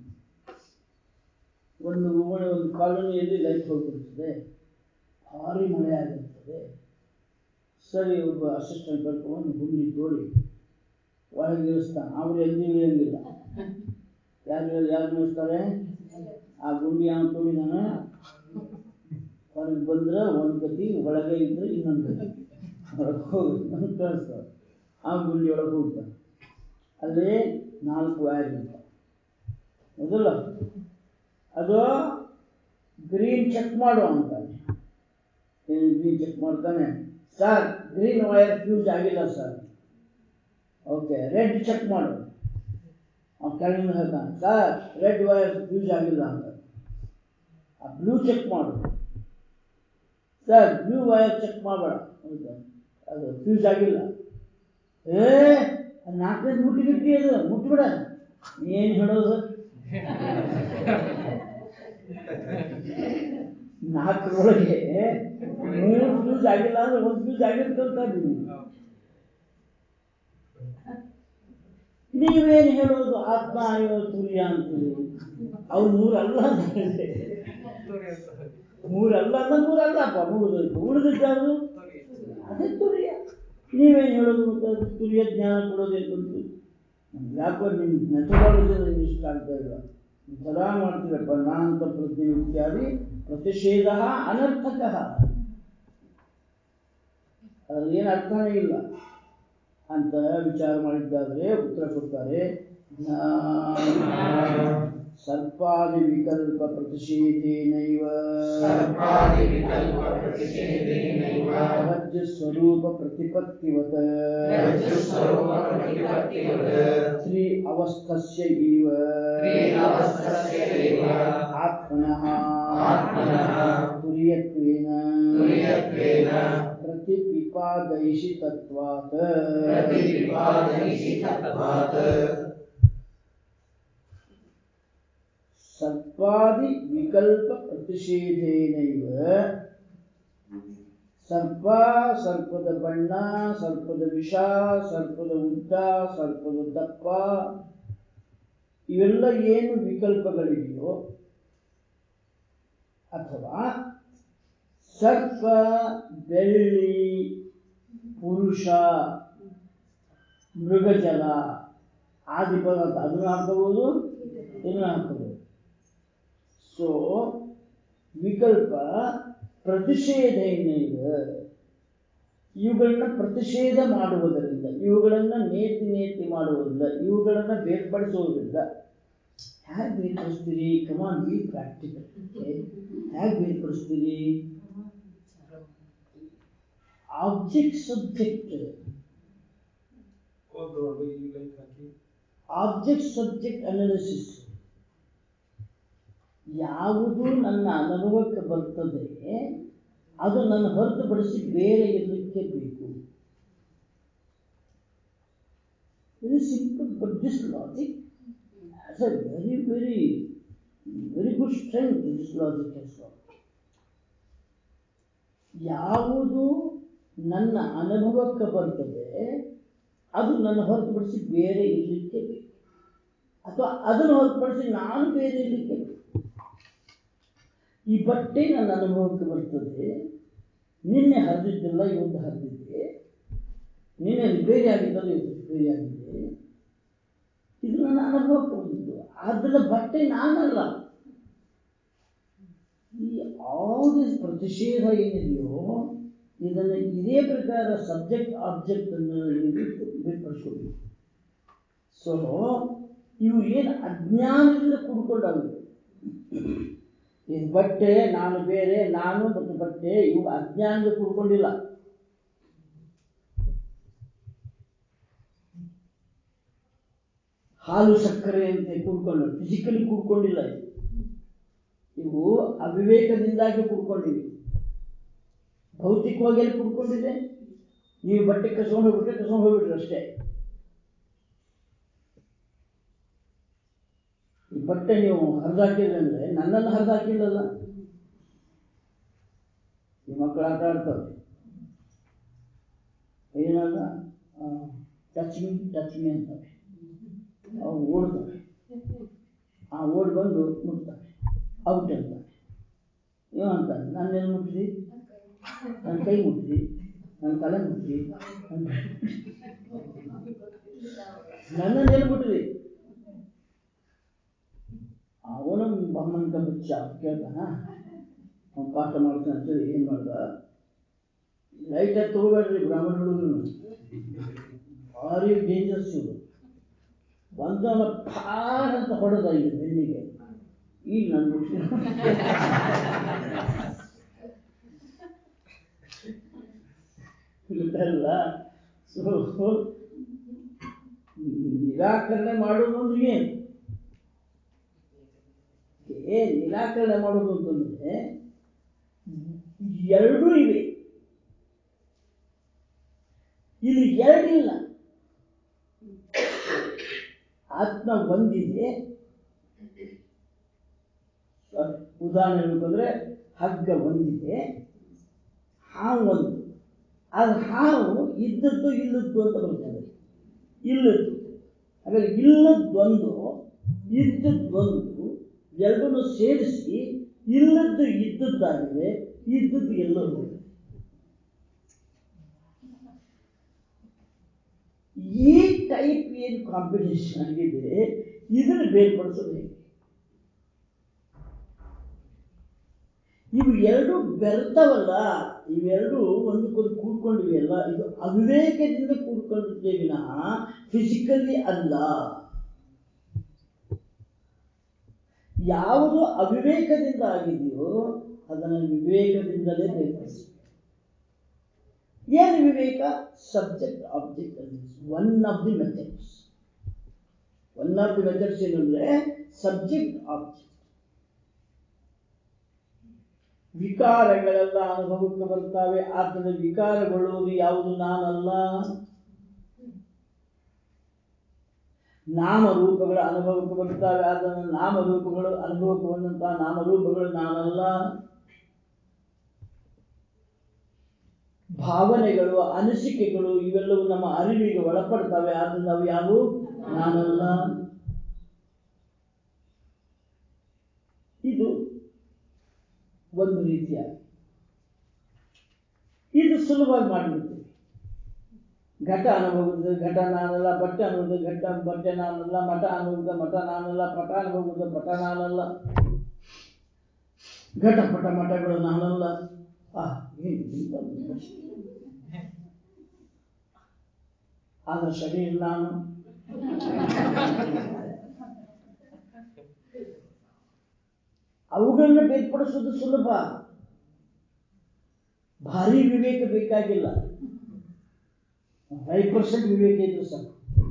ಒಂದು ಓಣಿ ಒಂದು ಕಾಲೋನಿಯಲ್ಲಿ ಲೈಟ್ ಹೋಗಿರ್ತದೆ ಭಾರಿ ಮಳೆ ಆಗಿರ್ತದೆ ಸರಿ ಒಬ್ಬ ಅಸಿಸ್ಟೆಂಟ್ ಕರ್ಕೊಂಡು ಗುಂಡಿ ತೋಡಿ ಒಳಗೆ ಇಳಿಸ್ತಾನೆ ಅವ್ರು ಎಲ್ಲಿ ಇಳಿಯಂಗಿಲ್ಲ ಯಾರು ಯಾರು ಇಳಿಸ್ತಾರೆ ಆ ಗುಂಡಿ ಅವನು ತೋಡಿದಾನೆ ಹೊರಗೆ ಬಂದ್ರೆ ಒಂದು ಗತಿ ಒಳಗೆ ಇದ್ರೆ ಇನ್ನೊಂದು ಗತಿ ಹೊರಗೆ ಹೋಗಿ ಅಂತ ಕಳಿಸ್ತಾರೆ ಆ ಗುಂಡಿ ಒಳಗೆ ಹೋಗ್ತಾನೆ ಅಲ್ಲೇ ನಾಲ್ಕು ವೈರ್ ಇರ್ತಾವೆ ಹೌದಲ್ಲ ಅದು ಗ್ರೀನ್ ಚೆಕ್ ಮಾಡು ಅಂತಾನೆ ಏನು ಗ್ರೀನ್ ಚೆಕ್ ಮಾಡ್ತಾನೆ ಸರ್ ಗ್ರೀನ್ ವೈರ್ ಫ್ಯೂಸ್ ಆಗಿಲ್ಲ ಸರ್ ಓಕೆ ರೆಡ್ ಚೆಕ್ ಮಾಡು ಅವ್ನು ಕೆಳಗಿಂದ ಹೇಳ್ತಾನೆ ಸರ್ ರೆಡ್ ವೈರ್ ಫ್ಯೂಸ್ ಆಗಿಲ್ಲ ಅಂತ ಆ ಬ್ಲೂ ಚೆಕ್ ಮಾಡು ಸರ್ ಬ್ಲೂ ವೈರ್ ಚೆಕ್ ಮಾಡಬೇಡ ಹೌದಾ ಅದು ಫ್ಯೂಸ್ ಆಗಿಲ್ಲ ಏ ನಾಲ್ಕನೇ ಮುಟ್ಟಿಬಿಟ್ಟಿ ಅದು ಮುಟ್ಬಿಡ ಏನು ಹೇಳೋದು ನಾಲ್ಕರೊಳಗೆ ಮೂರು ಫ್ಯೂಸ್ ಆಗಿಲ್ಲ ಅಂದ್ರೆ ಒಂದು ಫ್ಯೂಸ್ ಆಗಿರ್ತಂತ ನೀವೇನು ಹೇಳೋದು ಆತ್ಮ ಅಯ್ಯೋ ತುರ್ಯ ಅಂತೀರಿ ಅವ್ರು ಮೂರಲ್ಲ ಅಂತ ಹೇಳಿದೆ ಮೂರಲ್ಲ ಅಂದ್ರೆ ಮೂರಲ್ಲಪ್ಪ ಮುಗಿದೋಯ್ತು ಉಳಿದಿದ್ದು ಯಾವುದು ಅದೇ ತುರ್ಯ ನೀವೇನು ಹೇಳೋದು ಮತ್ತೆ ಅದು ತುರ್ಯ ಜ್ಞಾನ ಕೊಡೋದೇನು ಬಂತು ನಮ್ಗೆ ಯಾಕೋ ನಿಮ್ಮ ಮೆಥಡಾಲಜಿ ನನಗೆ ಇಷ್ಟ ಆಗ್ತಾ ಇಲ್ಲ ಸದಾ ಮಾಡ್ತೀರಪ್ಪ ನಾ ಅಂತ ಪ್ರಜ್ಞೆ ಇತ್ಯಾದಿ ಪ್ರತಿಷೇಧ ಅನರ್ಥಕ ಅದ್ರಲ್ಲಿ ಏನು ಅರ್ಥನೇ ಇಲ್ಲ ಅಂತ ವಿಚಾರ ಮಾಡಿದ್ದಾದ್ರೆ ಉತ್ತರ ಕೊಡ್ತಾರೆ ಸರ್ಪಾದಿ ವಿಕಲ್ಪ ಪ್ರತಿಷೇಧೇನೈವ ಸರ್ಪಾದಿ ವಿಕಲ್ಪ ಪ್ರತಿಷೇಧೇನೈವ ರಜ್ಜು ಸ್ವರೂಪ ಪ್ರತಿಪತ್ತಿವತ ರಜ್ಜು ಸ್ವರೂಪ ಪ್ರತಿಪತ್ತಿವತ್ ತ್ರಿ ಅವಸ್ಥಸ್ಯ ಇವ ತ್ರಿ ಅವಸ್ಥಸ್ಯ ಇವ ಆತ್ಮನಃ ಆತ್ಮನಃ ತುರ್ಯತ್ವೇನ ತುರ್ಯತ್ವೇನ ಪ್ರತಿಪಿಪಾದಯಿಷಿ ತತ್ವಾತ್ ಪ್ರತಿಪಿಪಾದಯಿಷಿ ತತ್ವಾತ್ ಸರ್ಪಾದಿ ವಿಕಲ್ಪ ಪ್ರತಿಷೇಧೇನೈವ ಸರ್ಪ ಸರ್ಪದ ಬಣ್ಣ ಸರ್ಪದ ವಿಷ ಸರ್ಪದ ಉದ್ದ ಸರ್ಪದ ದಪ್ಪ ಇವೆಲ್ಲ ಏನು ವಿಕಲ್ಪಗಳಿವೆಯೋ ಅಥವಾ ಸರ್ಪ ಬೆಳ್ಳಿ ಪುರುಷ ಮೃಗಜಲ ಆದಿ ಪದಾರ್ಥ ಅದನ್ನು ಹಾಕಬಹುದು ಇದನ್ನು ಹಾಕಬಹುದು ಸೊ ವಿಕಲ್ಪ ಪ್ರತಿಷೇಧ ಏನಿದೆ ಇವುಗಳನ್ನ ಪ್ರತಿಷೇಧ ಮಾಡುವುದರಿಂದ ಇವುಗಳನ್ನ ನೇತಿ ನೇತಿ ಮಾಡುವುದಿಲ್ಲ ಇವುಗಳನ್ನ ಬೇರ್ಪಡಿಸುವುದಿಲ್ಲ ಹೇಗೆ ಬೇರ್ಪಡಿಸ್ತೀರಿ ಕಮಾನ್ ಬಿ ಪ್ರಾಕ್ಟಿಕಲ್ ಹೇಗೆ ಬೇರ್ಪಡಿಸ್ತೀರಿ object subject object subject analysis ಯಾವುದು ನನ್ನ ಅನುಭವಕ್ಕೆ ಬರ್ತದೆ ಅದು ನನ್ನ ಹೊರತುಪಡಿಸಿ ಬೇರೆ ಇರಲಿಕ್ಕೆ ಬೇಕು very simple but this logic has a very very very good strength this logic has ಯಾವುದು ನನ್ನ ಅನುಭವಕ್ಕೆ ಬರ್ತದೆ ಅದು ನನ್ನ ಹೊರತುಪಡಿಸಿ ಬೇರೆ ಇರಲಿಕ್ಕೆ ಬೇಕು ಅಥವಾ ಅದನ್ನು ಹೊರತುಪಡಿಸಿ ನಾನು ಬೇರೆ ಇರಲಿಕ್ಕೆ ಬೇಕು ಈ ಬಟ್ಟೆ ನನ್ನ ಅನುಭವಕ್ಕೆ ಬರ್ತದೆ ನಿನ್ನೆ ಹರಿದಿದ್ದೆಲ್ಲ ಇವತ್ತು ಹರಿದಿದೆ ನಿನ್ನೆ ರಿಪೇರಿ ಆಗಿದ್ದಲ್ಲ ಇವತ್ತು ರಿಪೇರಿ ಆಗಿದೆ ಇದು ನನ್ನ ಅನುಭವಕ್ಕೆ ಬಂದಿದ್ದು ಅದರ ಬಟ್ಟೆ ನಾನಲ್ಲ ಈ ಆಲ್ ದಿಸ್ ಪ್ರತಿಷೇಧ ಏನಿದೆಯೋ ಇದನ್ನು ಇದೇ ಪ್ರಕಾರ ಸಬ್ಜೆಕ್ಟ್ ಆಬ್ಜೆಕ್ಟ್ ಅನ್ನು ಬೇರ್ಪಡಿಸ್ಕೋಬೇಕು ಸೊ ಇವು ಏನು ಅಜ್ಞಾನದಿಂದ ಕೂಡ್ಕೊಂಡಾಗುತ್ತೆ ಇದು ಬಟ್ಟೆ ನಾನು ಬೇರೆ ನಾನು ಮತ್ತು ಬಟ್ಟೆ ಇವು ಅಜ್ಞಾನದಿಂದ ಕೂಡ್ಕೊಂಡಿಲ್ಲ ಹಾಲು ಸಕ್ಕರೆ ಅಂತ ಕೂಡ್ಕೊಂಡು ಫಿಸಿಕಲಿ ಕೂಡ್ಕೊಂಡಿಲ್ಲ ಇದು ಇವು ಅವಿವೇಕದಿಂದಾಗಿ ಕೂಡ್ಕೊಂಡಿವೆ ಭೌತಿಕವಾಗಿ ಎಲ್ಲಿ ಕೂಡ್ಕೊಂಡಿದೆ ನೀವು ಬಟ್ಟೆ ಕಸ್ಕೊಂಡು ಹೋಗ್ಬಿಟ್ರೆ ಕಸ್ಕೊಂಡು ಹೋಗ್ಬಿಟ್ರಿ ಅಷ್ಟೇ ಈ ಬಟ್ಟೆ ನೀವು ಹರಿದಾಕಿದ್ರಿ ಅಂದ್ರೆ ನನ್ನನ್ನು ಹರಿದಾಕಿಲ್ಲಲ್ಲ ಈ ಮಕ್ಕಳು ಆಟ ಆಡ್ತವೆ ಏನಲ್ಲ ಟಚ್ ಮೀ ಟಚ್ ಮೀ ಅಂತವೆ ಅವು ಓಡ್ತವೆ ಆ ಓಡ್ ಬಂದು ಮುಟ್ತವೆ ಔಟ್ ಅಂತಾನೆ ಇವ ಅಂತಾನೆ ನನ್ನೆಲ್ಲ ಮುಟ್ಟಿದಿ ನನ್ನ ಕೈ ಮುಟ್ಟಿದಿ ನನ್ನ ತಲೆ ಮುಟ್ಟಿದಿ ನನ್ನನ್ನೆಲ್ಲ ಮುಟ್ಟಿದಿ ಅವನು ಬಮ್ಮನ್ಕ ಬಿಚ್ಚ ಕೇಳ್ತಾನ ಅವ್ನು ಪಾಠ ಮಾಡ್ತಾನೆ ಅಂತೇಳಿ ಏನು ಮಾಡ್ದ ಲೈಟಾಗಿ ತಗೋಬೇಡ್ರಿ ಬ್ರಾಹ್ಮಣ ಹುಡುಗರು ಭಾರಿ ಡೇಂಜರ್ಸ್ ಇವರು ಬಂದವನ ಫಾರ್ ಅಂತ ಹೊಡೆದ ಇಲ್ಲಿ ಬೆನ್ನಿಗೆ ಈಗ ನಾನು ಮುಟ್ಟಿಲ್ಲ ಗೊತ್ತಲ್ಲ ಸೊ ನಿರಾಕರಣೆ ಮಾಡೋದು ಅಂದ್ರೆ ಏನು ಏ ನಿರಾಕರಣೆ ಮಾಡೋದು ಅಂತಂದ್ರೆ ಎರಡೂ ಇವೆ ಇಲ್ಲಿ ಎರಡಿಲ್ಲ ಆತ್ಮ ಒಂದಿದೆ ಉದಾಹರಣೆ ಹೇಳ್ಬೇಕಂದ್ರೆ ಹಗ್ಗ ಒಂದಿದೆ ಹಾವು ಒಂದು ಅದು ಹಾವು ಇದ್ದದ್ದು ಇಲ್ಲದ್ದು ಅಂತ ಬರ್ತದೆ ಇಲ್ಲದ್ದು ಹಾಗಾದ್ರೆ ಇಲ್ಲದ್ದೊಂದು ಇದ್ದದ್ದೊಂದು ಎರಡನ್ನು ಸೇರಿಸಿ ಇಲ್ಲದ್ದು ಇದ್ದದ್ದಾಗಿದೆ ಇದ್ದದ್ದು ಎಲ್ಲೋ ಹೋಗಿದೆ ಈ ಟೈಪ್ ಏನು ಕಾಂಪಿಟೇಷನ್ ಆಗಿದೆ ಇದನ್ನು ಬೇರ್ಪಡಿಸೋದು ಹೇಗೆ ಇವು ಎರಡು ಬೆರ್ತವಲ್ಲ ಇವೆರಡು ಒಂದಕ್ಕೊಂದು ಕೂಡ್ಕೊಂಡಿವೆಯಲ್ಲ ಇದು ಅವಿವೇಕದಿಂದ ಕೂಡ್ಕೊಂಡಿದ್ದೇ ವಿನಃ ಫಿಸಿಕಲಿ ಅಲ್ಲ ಯಾವುದು ಅವಿವೇಕದಿಂದ ಆಗಿದೆಯೋ ಅದನ್ನು ವಿವೇಕದಿಂದಲೇ ಬೇರ್ಪಡಿಸಿ ಏನು ವಿವೇಕ subject object one of the methods one of the methods ಏನಂದ್ರೆ ಸಬ್ಜೆಕ್ಟ್ ಆಬ್ಜೆಕ್ಟ್ ವಿಕಾರಗಳೆಲ್ಲ ಅನುಭವಕ್ಕೆ ಬರ್ತವೆ ಆದರೆ ವಿಕಾರಗೊಳ್ಳುವುದು ಯಾವುದು ನಾನಲ್ಲ ನಾಮರೂಪಗಳ ಅನುಭವಕ್ಕೆ ಬರುತ್ತವೆ ಅದನ್ನು ನಾಮರೂಪಗಳು ಅನುಭವಕ್ಕೆ ಬಂದಂತಹ ನಾಮರೂಪಗಳು ನಾನಲ್ಲ ಭಾವನೆಗಳು ಅನಿಸಿಕೆಗಳು ಇವೆಲ್ಲವೂ ನಮ್ಮ ಅರಿವಿಗೆ ಒಳಪಡ್ತವೆ ಆದ್ದರಿಂದ ಅವು ಯಾವುವು ನಾನಲ್ಲ ಇದು ಒಂದು ರೀತಿಯ ಇದು ಸುಲಭವಾಗಿ ಮಾಡಿಬಿಡ್ತೀವಿ ಘಟ ಅನುಭವದ ಘಟ ನಾನಲ್ಲ ಬಟ್ಟೆ ಅನುಭವದ ಘಟ ಬಟ್ಟೆ ನಾನಲ್ಲ ಮಠ ಅನುಭವದ ಮಠ ನಾನಲ್ಲ ಪಟ ಅನುಭವದ ಪಟ ನಾನಲ್ಲ ಘಟ ಪಟ ಮಠಗಳು ನಾನಲ್ಲ ಆ ಏನು ಇಂಥ ಒಂದು ಪ್ರಶ್ನೆ. ಆದ್ರೆ ಶರೀರ ನಾನು ಅವುಗಳನ್ನ ಬೇರ್ಪಡಿಸೋದು ಸುಲಭ ಭಾರಿ ವಿವೇಕ ಬೇಕಾಗಿಲ್ಲ ಫೈವ್ ಪರ್ಸೆಂಟ್ ವಿವೇಕ ಇದ್ರು ಸಾಕು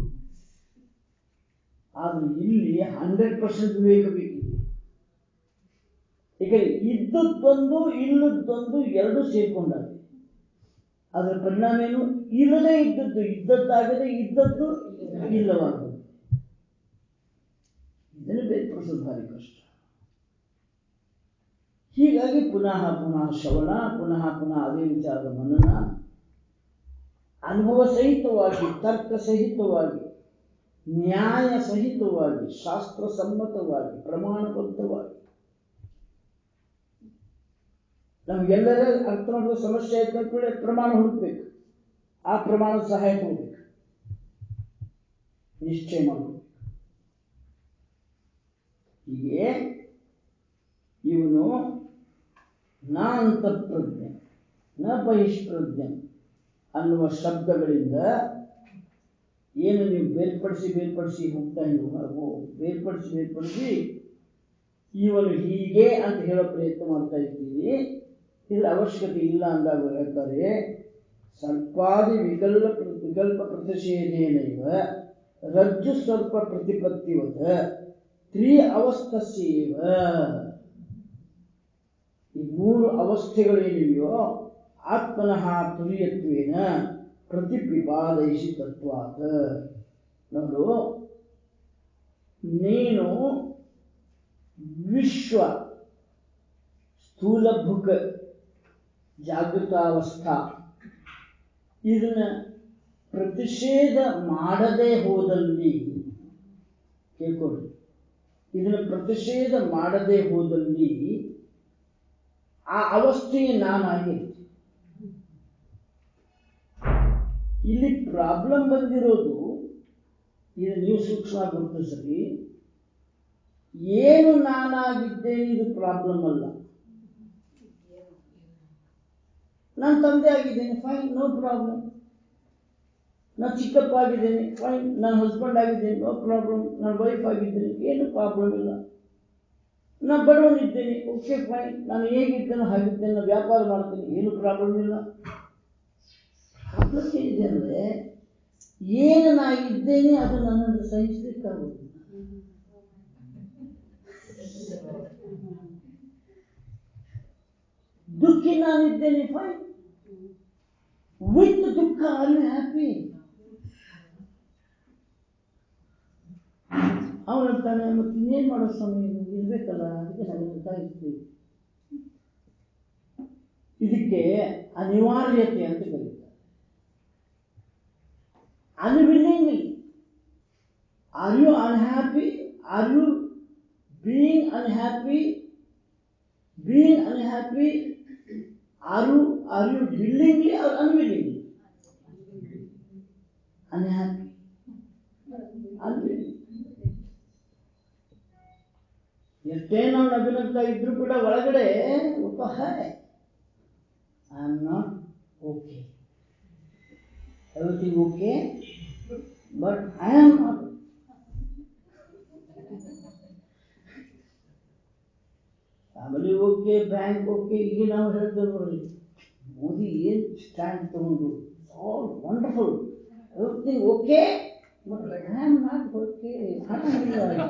ಆದ್ರೆ ಇಲ್ಲಿ ಹಂಡ್ರೆಡ್ ಪರ್ಸೆಂಟ್ ವಿವೇಕ ಬೇಕಿದೆ ಏಕೆಂದ್ರೆ ಇದ್ದದ್ದೊಂದು ಇಲ್ಲದ್ದೊಂದು ಎರಡು ಸೇರ್ಕೊಂಡಾಗ ಅದರ ಪರಿಣಾಮ ಏನು ಇಲ್ಲದೇ ಇದ್ದದ್ದು ಇದ್ದದ್ದಾಗದೆ ಇದ್ದದ್ದು ಇಲ್ಲವಾಗುವುದು ಇದನ್ನು ಬೇರ್ಪಡಿಸೋದು ಭಾರಿ ಕಷ್ಟ ಹೀಗಾಗಿ ಪುನಃ ಪುನಃ ಶ್ರವಣ ಪುನಃ ಪುನಃ ಅದೇ ವಿಚಾರದ ಮನನ ಅನುಭವ ಸಹಿತವಾಗಿ ತರ್ಕ ಸಹಿತವಾಗಿ ನ್ಯಾಯ ಸಹಿತವಾಗಿ ಶಾಸ್ತ್ರ ಸಮ್ಮತವಾಗಿ ಪ್ರಮಾಣಬದ್ಧವಾಗಿ ನಮಗೆಲ್ಲರ ಅರ್ಥ ಮಾಡುವ ಸಮಸ್ಯೆ ಆಯ್ತು ಅಂತೇಳಿ ಪ್ರಮಾಣ ಹುಡುಕ್ಬೇಕು ಆ ಪ್ರಮಾಣದ ಸಹಾಯ ತಗೋಬೇಕು ನಿಶ್ಚಯ ಮಾಡಬೇಕು ಹೀಗೆ ಇವನು ನ ಅಂತಃಪ್ರಜ್ಞೆ ನ ಬಹಿಷ್ಪ್ರಜ್ಞೆ ಅನ್ನುವ ಶಬ್ದಗಳಿಂದ ಏನು ನೀವು ಬೇರ್ಪಡಿಸಿ ಬೇರ್ಪಡಿಸಿ ಹೋಗ್ತಾ ಇದ್ದೀವಿ ಬೇರ್ಪಡಿಸಿ ಬೇರ್ಪಡಿಸಿ ಇವನು ಹೀಗೆ ಅಂತ ಹೇಳೋ ಪ್ರಯತ್ನ ಮಾಡ್ತಾ ಇದ್ದೀವಿ ಇದ್ರ ಅವಶ್ಯಕತೆ ಇಲ್ಲ ಅಂದಾಗ ಹೇಳ್ತಾರೆ ಸರ್ಪಾದಿ ವಿಕಲ್ಪ ವಿಕಲ್ಪ ಪ್ರತಿಷೇಧೇನೈವ ರಜ್ಜು ಸ್ವಲ್ಪ ಪ್ರತಿಪತ್ತಿವತ ತ್ರಿ ಅವಸ್ಥಸ್ಯೇವ ಈ ಮೂರು ಅವಸ್ಥೆಗಳೇನಿವೆಯೋ ಆತ್ಮನಃ ತುರಿಯತ್ವೇನ ಪ್ರತಿಪಿಪಾದಯಿಸಿ ತತ್ವಾತ ನೋಡು ನೀನು ವಿಶ್ವ ಸ್ಥೂಲಭುಕ ಜಾಗೃತಾವಸ್ಥಾ ಇದನ್ನ ಪ್ರತಿಷೇಧ ಮಾಡದೆ ಹೋದಲ್ಲಿ ಕೇಳ್ಕೊಳ್ಳಿ ಇದನ್ನ ಪ್ರತಿಷೇಧ ಮಾಡದೆ ಹೋದಲ್ಲಿ ಆ ಅವಸ್ಥೆಯೇ ನಾನಾಗಿರ್ತೀನಿ ಇಲ್ಲಿ ಪ್ರಾಬ್ಲಮ್ ಬಂದಿರೋದು ಇದು ನೀವು ಸೂಕ್ಷ್ಮ ಗುರುತಿಸಲಿ ಏನು ನಾನಾಗಿದ್ದೇನೆ ಇದು ಪ್ರಾಬ್ಲಮ್ ಅಲ್ಲ ನಾನು ತಂದೆ ಆಗಿದ್ದೇನೆ ಫೈನ್ ನೋ ಪ್ರಾಬ್ಲಮ್ ನಾನು ಚಿಕ್ಕಪ್ಪ ಆಗಿದ್ದೇನೆ ಫೈನ್ ನಾನು ಹಸ್ಬೆಂಡ್ ಆಗಿದ್ದೇನೆ ನೋ ಪ್ರಾಬ್ಲಮ್ ನಾನು ವೈಫ್ ಆಗಿದ್ದೇನೆ ಏನು ಪ್ರಾಬ್ಲಮ್ ಇಲ್ಲ ನಾನು ಬಡವನಿದ್ದೇನೆ ಓಕೆ ಫೈನ್ ನಾನು ಹೇಗಿದ್ದೇನೋ ಹಾಗಿದ್ದೇನೆ ನಾನು ವ್ಯಾಪಾರ ಮಾಡ್ತೀನಿ ಏನು ಪ್ರಾಬ್ಲಮ್ ಇಲ್ಲ ಪ್ರಾಬ್ಲಮ್ ಏನಿದೆ ಅಂದರೆ ಏನು ನಾ ಇದ್ದೇನೆ ಅದು ನನ್ನನ್ನು ಸಹಿಸಲಿಕ್ಕಾಗೋದಿಲ್ಲ ದುಃಖಿ ನಾನಿದ್ದೇನೆ ಫೈನ್ ವಿತ್ ದುಃಖ ಆರ್ ಯು ಹ್ಯಾಪಿ ಅವನಂತಾನೆ ಮತ್ತೆ ಇನ್ನೇನು ಮಾಡೋ ಸ್ವಾಮಿ ಇರ್ಬೇಕಲ್ಲ ಅದಕ್ಕೆ ನಾವು ಸಾಯಿಸ್ತೀವಿ ಇದಕ್ಕೆ ಅನಿವಾರ್ಯತೆ ಅಂತ ಕರೀತಾರೆ unwillingly are you unhappy are you being unhappy being unhappy are you are you willingly or unwillingly unhappy unwilling ಎಷ್ಟೇ ನಾವು ನಗುನಗ್ತಾ ಇದ್ರೂ ಕೂಡ ಒಳಗಡೆ ಒಬ್ಬ hi I am not okay everything okay but I am not family okay bank okay ಈಗ ನಾವು ಹೇಳ್ತೇವೆ ನೋಡ್ರಿ ಮೋದಿ ಏನ್ ಸ್ಟ್ಯಾಂಡ್ ತಗೊಂಡು all wonderful everything okay but I am not okay ಹಣ ಇಲ್ಲ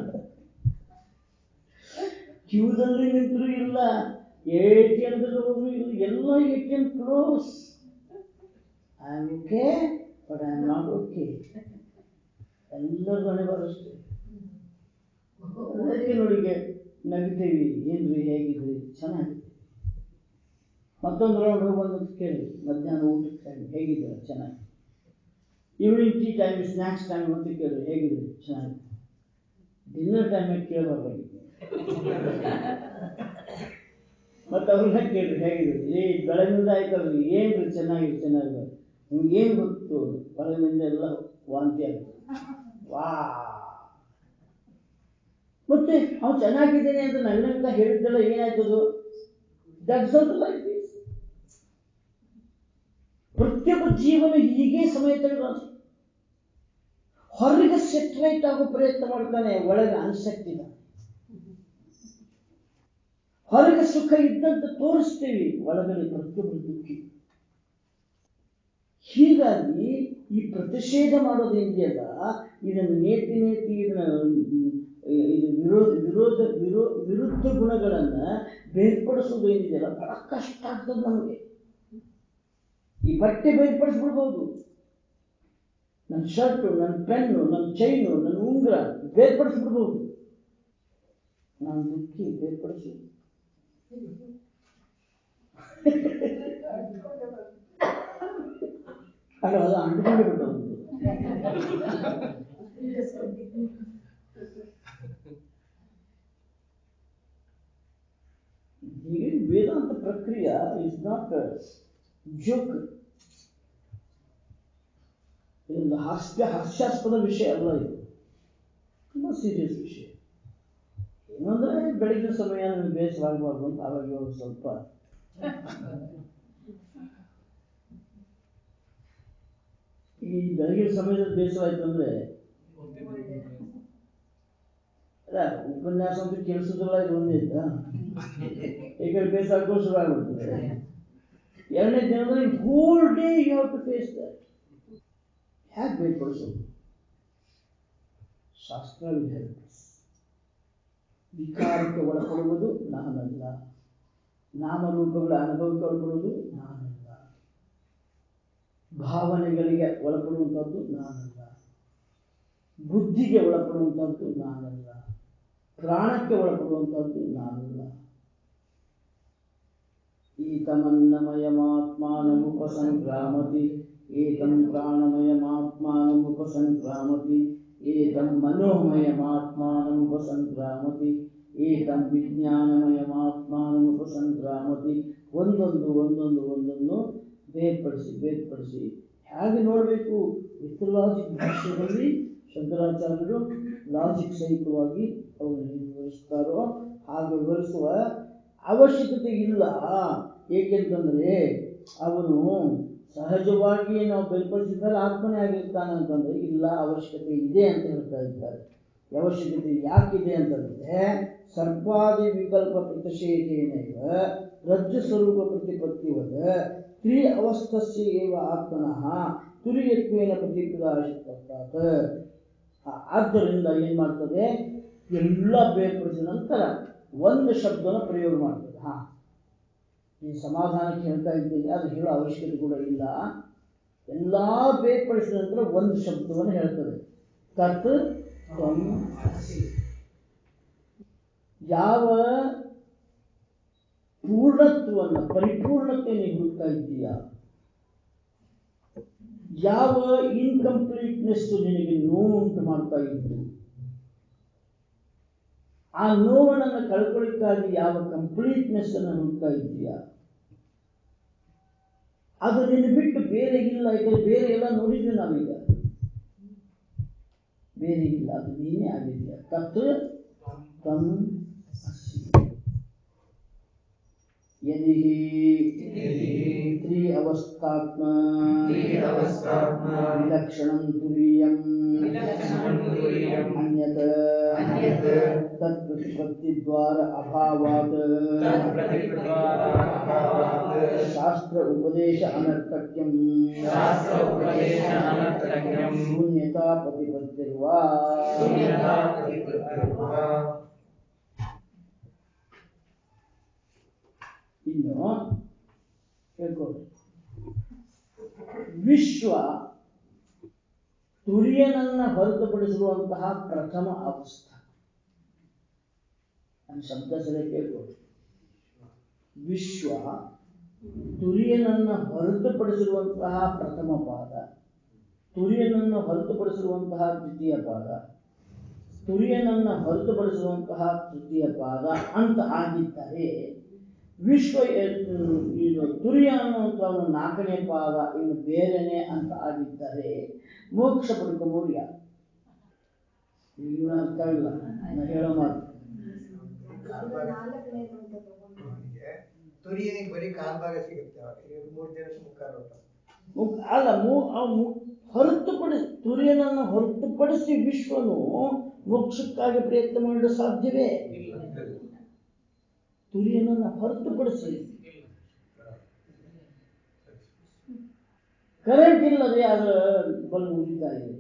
ಕ್ಯೂದಲ್ಲಿ ನಿಂತರೂ ಇಲ್ಲ ಎ ಟಿ ಎಮ್ದಲ್ಲಿ ಹೋದ್ರು ಇಲ್ಲ ಎಲ್ಲ A T M close I am okay but I am not okay ಎಲ್ಲರೂ ಹಣೆ ಬರಷ್ಟೇ ಅದಕ್ಕೆ ನೋಡಿ ಈಗ ನಗ್ತೀವಿ ಏನ್ರಿ ಹೇಗಿದ್ರಿ ಚೆನ್ನಾಗಿದ್ದೀವಿ ಮತ್ತೊಂದು ರೌಂಡ್ ಹೋಗಿ ಬಂದು ಕೇಳಿ ಮಧ್ಯಾಹ್ನ ಊಟಕ್ಕೆ ಟೈಮ್ ಹೇಗಿದ್ದೀರ ಚೆನ್ನಾಗಿ evening tea time snacks time ಅಂತ ಕೇಳಿ ಹೇಗಿದ್ರಿ ಚೆನ್ನಾಗಿ ಡಿನ್ನರ್ ಟೈಮಿಗೆ ಕೇಳಬಾರ್ದಾಗಿತ್ತು ಮತ್ತೆ ಅವ್ರನ್ನ ಕೇಳ್ರಿ ಹೇಗಿದ್ರು ಏ ಬೆಳಗಿನಿಂದ ಆಯ್ತಲ್ರಿ ಏನ್ರಿ ಚೆನ್ನಾಗಿ ಚೆನ್ನಾಗಿದೆ ನಿಮ್ಗೆ ಏನ್ ಗೊತ್ತು ಬೆಳಗಿನಿಂದ ಎಲ್ಲ ವಾಂತಿ ಆಗುತ್ತೆ ವಾ ಮತ್ತೆ ಅವ್ನು ಚೆನ್ನಾಗಿದ್ದೀನಿ ಅಂತ ನಗ್ನಗ್ತಾ ಹೇಳಿದ್ದೆಲ್ಲ ಏನಾಯ್ತದು ದಟ್ಸ್ ಆಲ್ಸೋ ಲೈಕ್ ದಿಸ್ ಪ್ರತಿಯೊಬ್ಬ ಜೀವನ ಹೀಗೆ ಸಮಯ ತೆಗೆದಾನೆ ಹೊರಗೆ ಸೆಟ್ರೈಟ್ ಆಗೋ ಪ್ರಯತ್ನ ಮಾಡ್ತಾನೆ ಒಳಗೆ ಅನ್ಸೆಟ್ಟಿದ್ದಾನೆ ಹೊರಗೆ ಸುಖ ಇದ್ದಂತ ತೋರಿಸ್ತೀವಿ ಒಳಗಡೆ ಪ್ರತಿಯೊಬ್ಬರು ದುಃಖಿ ಹೀಗಾಗಿ ಈ ಪ್ರತಿಷೇಧ ಮಾಡೋದೇನಿದೆಯಲ್ಲ ಇದನ್ನು ನೇತಿ ನೇತಿ ಇದನ್ನ ಇದು ವಿರೋಧ ವಿರೋಧ ವಿರೋ ವಿರುದ್ಧ ಗುಣಗಳನ್ನ ಬೇರ್ಪಡಿಸೋದು ಏನಿದೆಯಲ್ಲ ಬಹಳ ಕಷ್ಟ ಆಗ್ತದೆ ನಮಗೆ ಈ ಬಟ್ಟೆ ಬೇರ್ಪಡಿಸ್ಬಿಡ್ಬೋದು ನನ್ನ ಶರ್ಟು ನನ್ನ ಪೆನ್ನು ನನ್ನ ಚೈನು ನನ್ನ ಉಂಗುರ ಬೇರ್ಪಡಿಸ್ಬಿಡ್ಬೋದು ನಾನು ದುಃಖಿ ಬೇರ್ಪಡಿಸಿ ಅಲ್ಲ ಅದು ಅಂಟ್ಕೊಂಡು ಬಿಟ್ಟು ಒಂದು ಹೀಗೆ ವೇದಾಂತ ಪ್ರಕ್ರಿಯೆ ಇಸ್ ನಾಟ್ ಜೋಕ್ ಇದೊಂದು ಹಾಸ್ಯ ಹಾಸ್ಯಾಸ್ಪದ ವಿಷಯ ಅಲ್ಲ ಇದು ತುಂಬ ಸೀರಿಯಸ್ ವಿಷಯ ಏನಂದ್ರೆ ಬೆಳಗಿನ ಸಮಯ ನಿಮಗೆ ಬೇಸರವಾಗಬಾರ್ದು ಅಂತ ಆವಾಗ ಇವಾಗ ಸ್ವಲ್ಪ ಈ ಬೆಳಗಿನ ಸಮಯದಲ್ಲಿ ಬೇಸರ ಆಯ್ತು ಅಂದ್ರೆ ಅಲ್ಲ ಉಪನ್ಯಾಸ ಅಂತ ಕೇಳಿಸೋದಿಲ್ಲ ಇದು ಒಂದೇ ಇತ್ತ ಈ ಕಡೆ ಬೇಸರ ಆಗ್ಬೋದು ಶುರು ಆಗ್ಬಿಡ್ತದೆ ಎರಡನೇ ದಿನದಲ್ಲಿ whole day you have to face that ಹೇಗೆ ಬೇರ್ಪಡಿಸೋದು ಶಾಸ್ತ್ರ ವಿಲ್ ಹೆಲ್ಪ್ ವಿಕಾರಕ್ಕೆ ಒಳಪಡುವುದು ನಾನಲ್ಲ ನಾಮರೂಪಗಳ ಅನುಭವಕ್ಕೆ ಒಳಪಡುವುದು ನಾನಲ್ಲ ಭಾವನೆಗಳಿಗೆ ಒಳಪಡುವಂಥದ್ದು ನಾನಲ್ಲ ಬುದ್ಧಿಗೆ ಒಳಪಡುವಂಥದ್ದು ನಾನಲ್ಲ ಪ್ರಾಣಕ್ಕೆ ಒಳಪಡುವಂಥದ್ದು ನಾನಲ್ಲ ಈತಮನ್ನಮಯಮಾತ್ಮಾನಮುಪಸಂಕ್ರಾಮತಿ ಏತಂ ಪ್ರಾಣಮಯಮಾತ್ಮಾನಮುಪಸಂಕ್ರಾಮತಿ ಏತಂ ಮನೋಮಯಮಾತ್ಮಾನಮುಪಸಂಕ್ರಾಮತಿ ಏತಂ ವಿಜ್ಞಾನಮಯಮಾತ್ಮಾನಮುಪಸಂಕ್ರಾಮತಿ ಒಂದೊಂದು ಒಂದೊಂದು ಒಂದೊಂದು ಬೇರ್ಪಡಿಸಿ ಬೇರ್ಪಡಿಸಿ ಹೇಗೆ ನೋಡಬೇಕು ವಿತ್ ಲಾಜಿಕ್ ಭಾಷೆಯಲ್ಲಿ ಶಂಕರಾಚಾರ್ಯರು ಲಾಜಿಕ್ ಸಹಿತವಾಗಿ ಅವರನ್ನು ವಿವರಿಸ್ತಾರೋ ಹಾಗೆ ವಿವರಿಸುವ ಅವಶ್ಯಕತೆ ಇಲ್ಲ ಏಕೆಂತಂದ್ರೆ ಅವನು ಸಹಜವಾಗಿ ನಾವು ಬೇರ್ಪಡಿಸಿದ ಮೇಲೆ ಆತ್ಮನೇ ಆಗಿರ್ತಾನೆ ಅಂತಂದ್ರೆ ಇಲ್ಲ ಅವಶ್ಯಕತೆ ಇದೆ ಅಂತ ಹೇಳ್ತಾ ಇದ್ದಾರೆ ಈ ಅವಶ್ಯಕತೆ ಯಾಕಿದೆ ಅಂತಂದ್ರೆ ಸರ್ಪಾದಿ ವಿಕಲ್ಪ ಪ್ರತಿಷೇಧೇನೈವ ರಜ್ಜು ಸ್ವರೂಪ ಪ್ರತಿಪತ್ತಿವದ ತ್ರಿ ಅವಸ್ಥಸ್ಯ ಏವ ಆತ್ಮನಃ ತುರಿಯತ್ವೇನ ಪ್ರತಿಪ್ರದಾಶಿತ ಆದ್ದರಿಂದ ಏನ್ ಮಾಡ್ತದೆ ಎಲ್ಲ ಬೇರ್ಪಡಿಸಿದ ನಂತರ ಒಂದು ಶಬ್ದನ ಪ್ರಯೋಗ ಮಾಡ್ತದೆ ಹಾ ಈ ಸಮಾಧಾನಕ್ಕೆ ಹೇಳ್ತಾ ಇದ್ದೀನಿ ಅದು ಹೇಳೋ ಅವಶ್ಯಕತೆ ಕೂಡ ಇಲ್ಲ ಎಲ್ಲಾ ಬೇರ್ಪಡಿಸಿದ ನಂತರ ಒಂದು ಶಬ್ದವನ್ನು ಹೇಳ್ತದೆ ತತ್ ತ್ವಂ ಅಸಿ ಯಾವ ಪೂರ್ಣತ್ವವನ್ನು ಪರಿಪೂರ್ಣತೆ ನೀನು ಹುಡುಕ್ತಾ ಇದ್ದೀಯಾ ಯಾವ ಇನ್ಕಂಪ್ಲೀಟ್ನೆಸ್ ನಿನಗೆ ನೋವು ಉಂಟು ಮಾಡ್ತಾ ಇತ್ತು ಆ ನೋವನ್ನು ಕಳ್ಕೊಳ್ಳಿಕ್ಕಾಗಿ ಯಾವ ಕಂಪ್ಲೀಟ್ನೆಸ್ ಅನ್ನು ಹುಡುಕ್ತಾ ಇದ್ದೀಯಾ ಅದು ನಿನ್ನ ಬಿಟ್ಟು ಬೇರೆ ಇಲ್ಲ ಯಾಕಂದ್ರೆ ಬೇರೆ ಎಲ್ಲ ನೋಡಿದ್ವಿ ನಾವೀಗ ಬೇರೆ ಇಲ್ಲ ಅದು ನೀನೇ ಆಗಿದೆಯಾ ತತ್ ತಂ ಅಸಿ. ಯದಿ ತ್ರಿ ಅವಸ್ಥಾತ್ಮ ತ್ರಿಅವಸ್ಥಾತ್ಮ ವಿಲಕ್ಷಣಂ ತುರೀಯಂ ವಿಲಕ್ಷಣಂ ತುರೀಯಂ ಅನ್ಯತ್ ಅನ್ಯತ್ ತತ್ ಪ್ರತಿಪತ್ತಿದ್ವಾರ ಅಭಾವಾತ್ ತತ್ಪ್ರತಿಪದ್ವಾರಾಭಾವಾತ್ ಶಾಸ್ತ್ರ ಉಪದೇಶ ಅನರ್ಥಕ್ಯಂ ಶಾಸ್ತ್ರ ಉಪದೇಶ ಅನರ್ಥಕ್ಯಂ ಶೂನ್ಯತಾ ಪ್ರತಿಪತ್ತಿರುವ ಶೂನ್ಯತಾ ಪ್ರತಿಪತ್ತಿರ್ವ ಇನ್ನು ಹೇಳ್ಕೊಳ್ಳಿ ವಿಶ್ವ ತುರಿಯನನ್ನ ಹೊರತುಪಡಿಸುವಂತಹ ಪ್ರಥಮ ಅವಸ್ಥೆ ನನ್ನ ಶಬ್ದ ಸರಿ ಕೇಳ್ಕೊಳ್ಳಿ ವಿಶ್ವ ತುರಿಯನನ್ನ ಹೊರತುಪಡಿಸಿರುವಂತಹ ಪ್ರಥಮ ಪಾದ ತುರಿಯನನ್ನು ಹೊರತುಪಡಿಸಿರುವಂತಹ ದ್ವಿತೀಯ ಪಾದ ತುರಿಯನನ್ನ ಹೊರತುಪಡಿಸಿರುವಂತಹ ತೃತೀಯ ಪಾದ ಅಂತ ಆಗಿದ್ದರೆ ವಿಶ್ವ ಎ- ಇದು ತುರಿಯ ಅನ್ನುವಂಥವನು ನಾಲ್ಕನೇ ಪಾದ ಇನ್ನು ಬೇರೆನೆ ಅಂತ ಆಗಿದ್ದರೆ ಮೋಕ್ಷ ಪಡ್ಕೊಂಬೋರು ಯಾರು ಈಗ ಅರ್ಥ ಇಲ್ಲ ನಾನು ಹೇಳೋ ಮಾತು ನಾಲ್ಕನೇದು ಅಂತ ತಗೊಂಡು ಅವನಿಗೆ ತುರಿಯನಿಗೆ ಬರೀ ಕಾಲ್ ಭಾಗ ಸಿಗುತ್ತೆ ಅವಾಗ ಇವಾಗ ಮೂರು ಜನಕ್ಕೆ ಮುಖ ನೋಟ ಮು- ಅಲ್ಲ ಮು- ಆ ಮು- ಹೊರತುಪಡಿಸಿ ತುರಿಯನನ್ನು ಹೊರತುಪಡಿಸಿ ವಿಶ್ವನು ಮೋಕ್ಷಕ್ಕಾಗಿ ಪ್ರಯತ್ನ ಮಾಡಲು ಸಾಧ್ಯವೇ ತುರಿಯನನ್ನು ಹೊರತುಪಡಿಸಿ ಕರೆಂಟ್ ಇಲ್ಲದೆ ಅದರ ಬಲ್ಬ್ ಉರಿತಾ ಇದೆ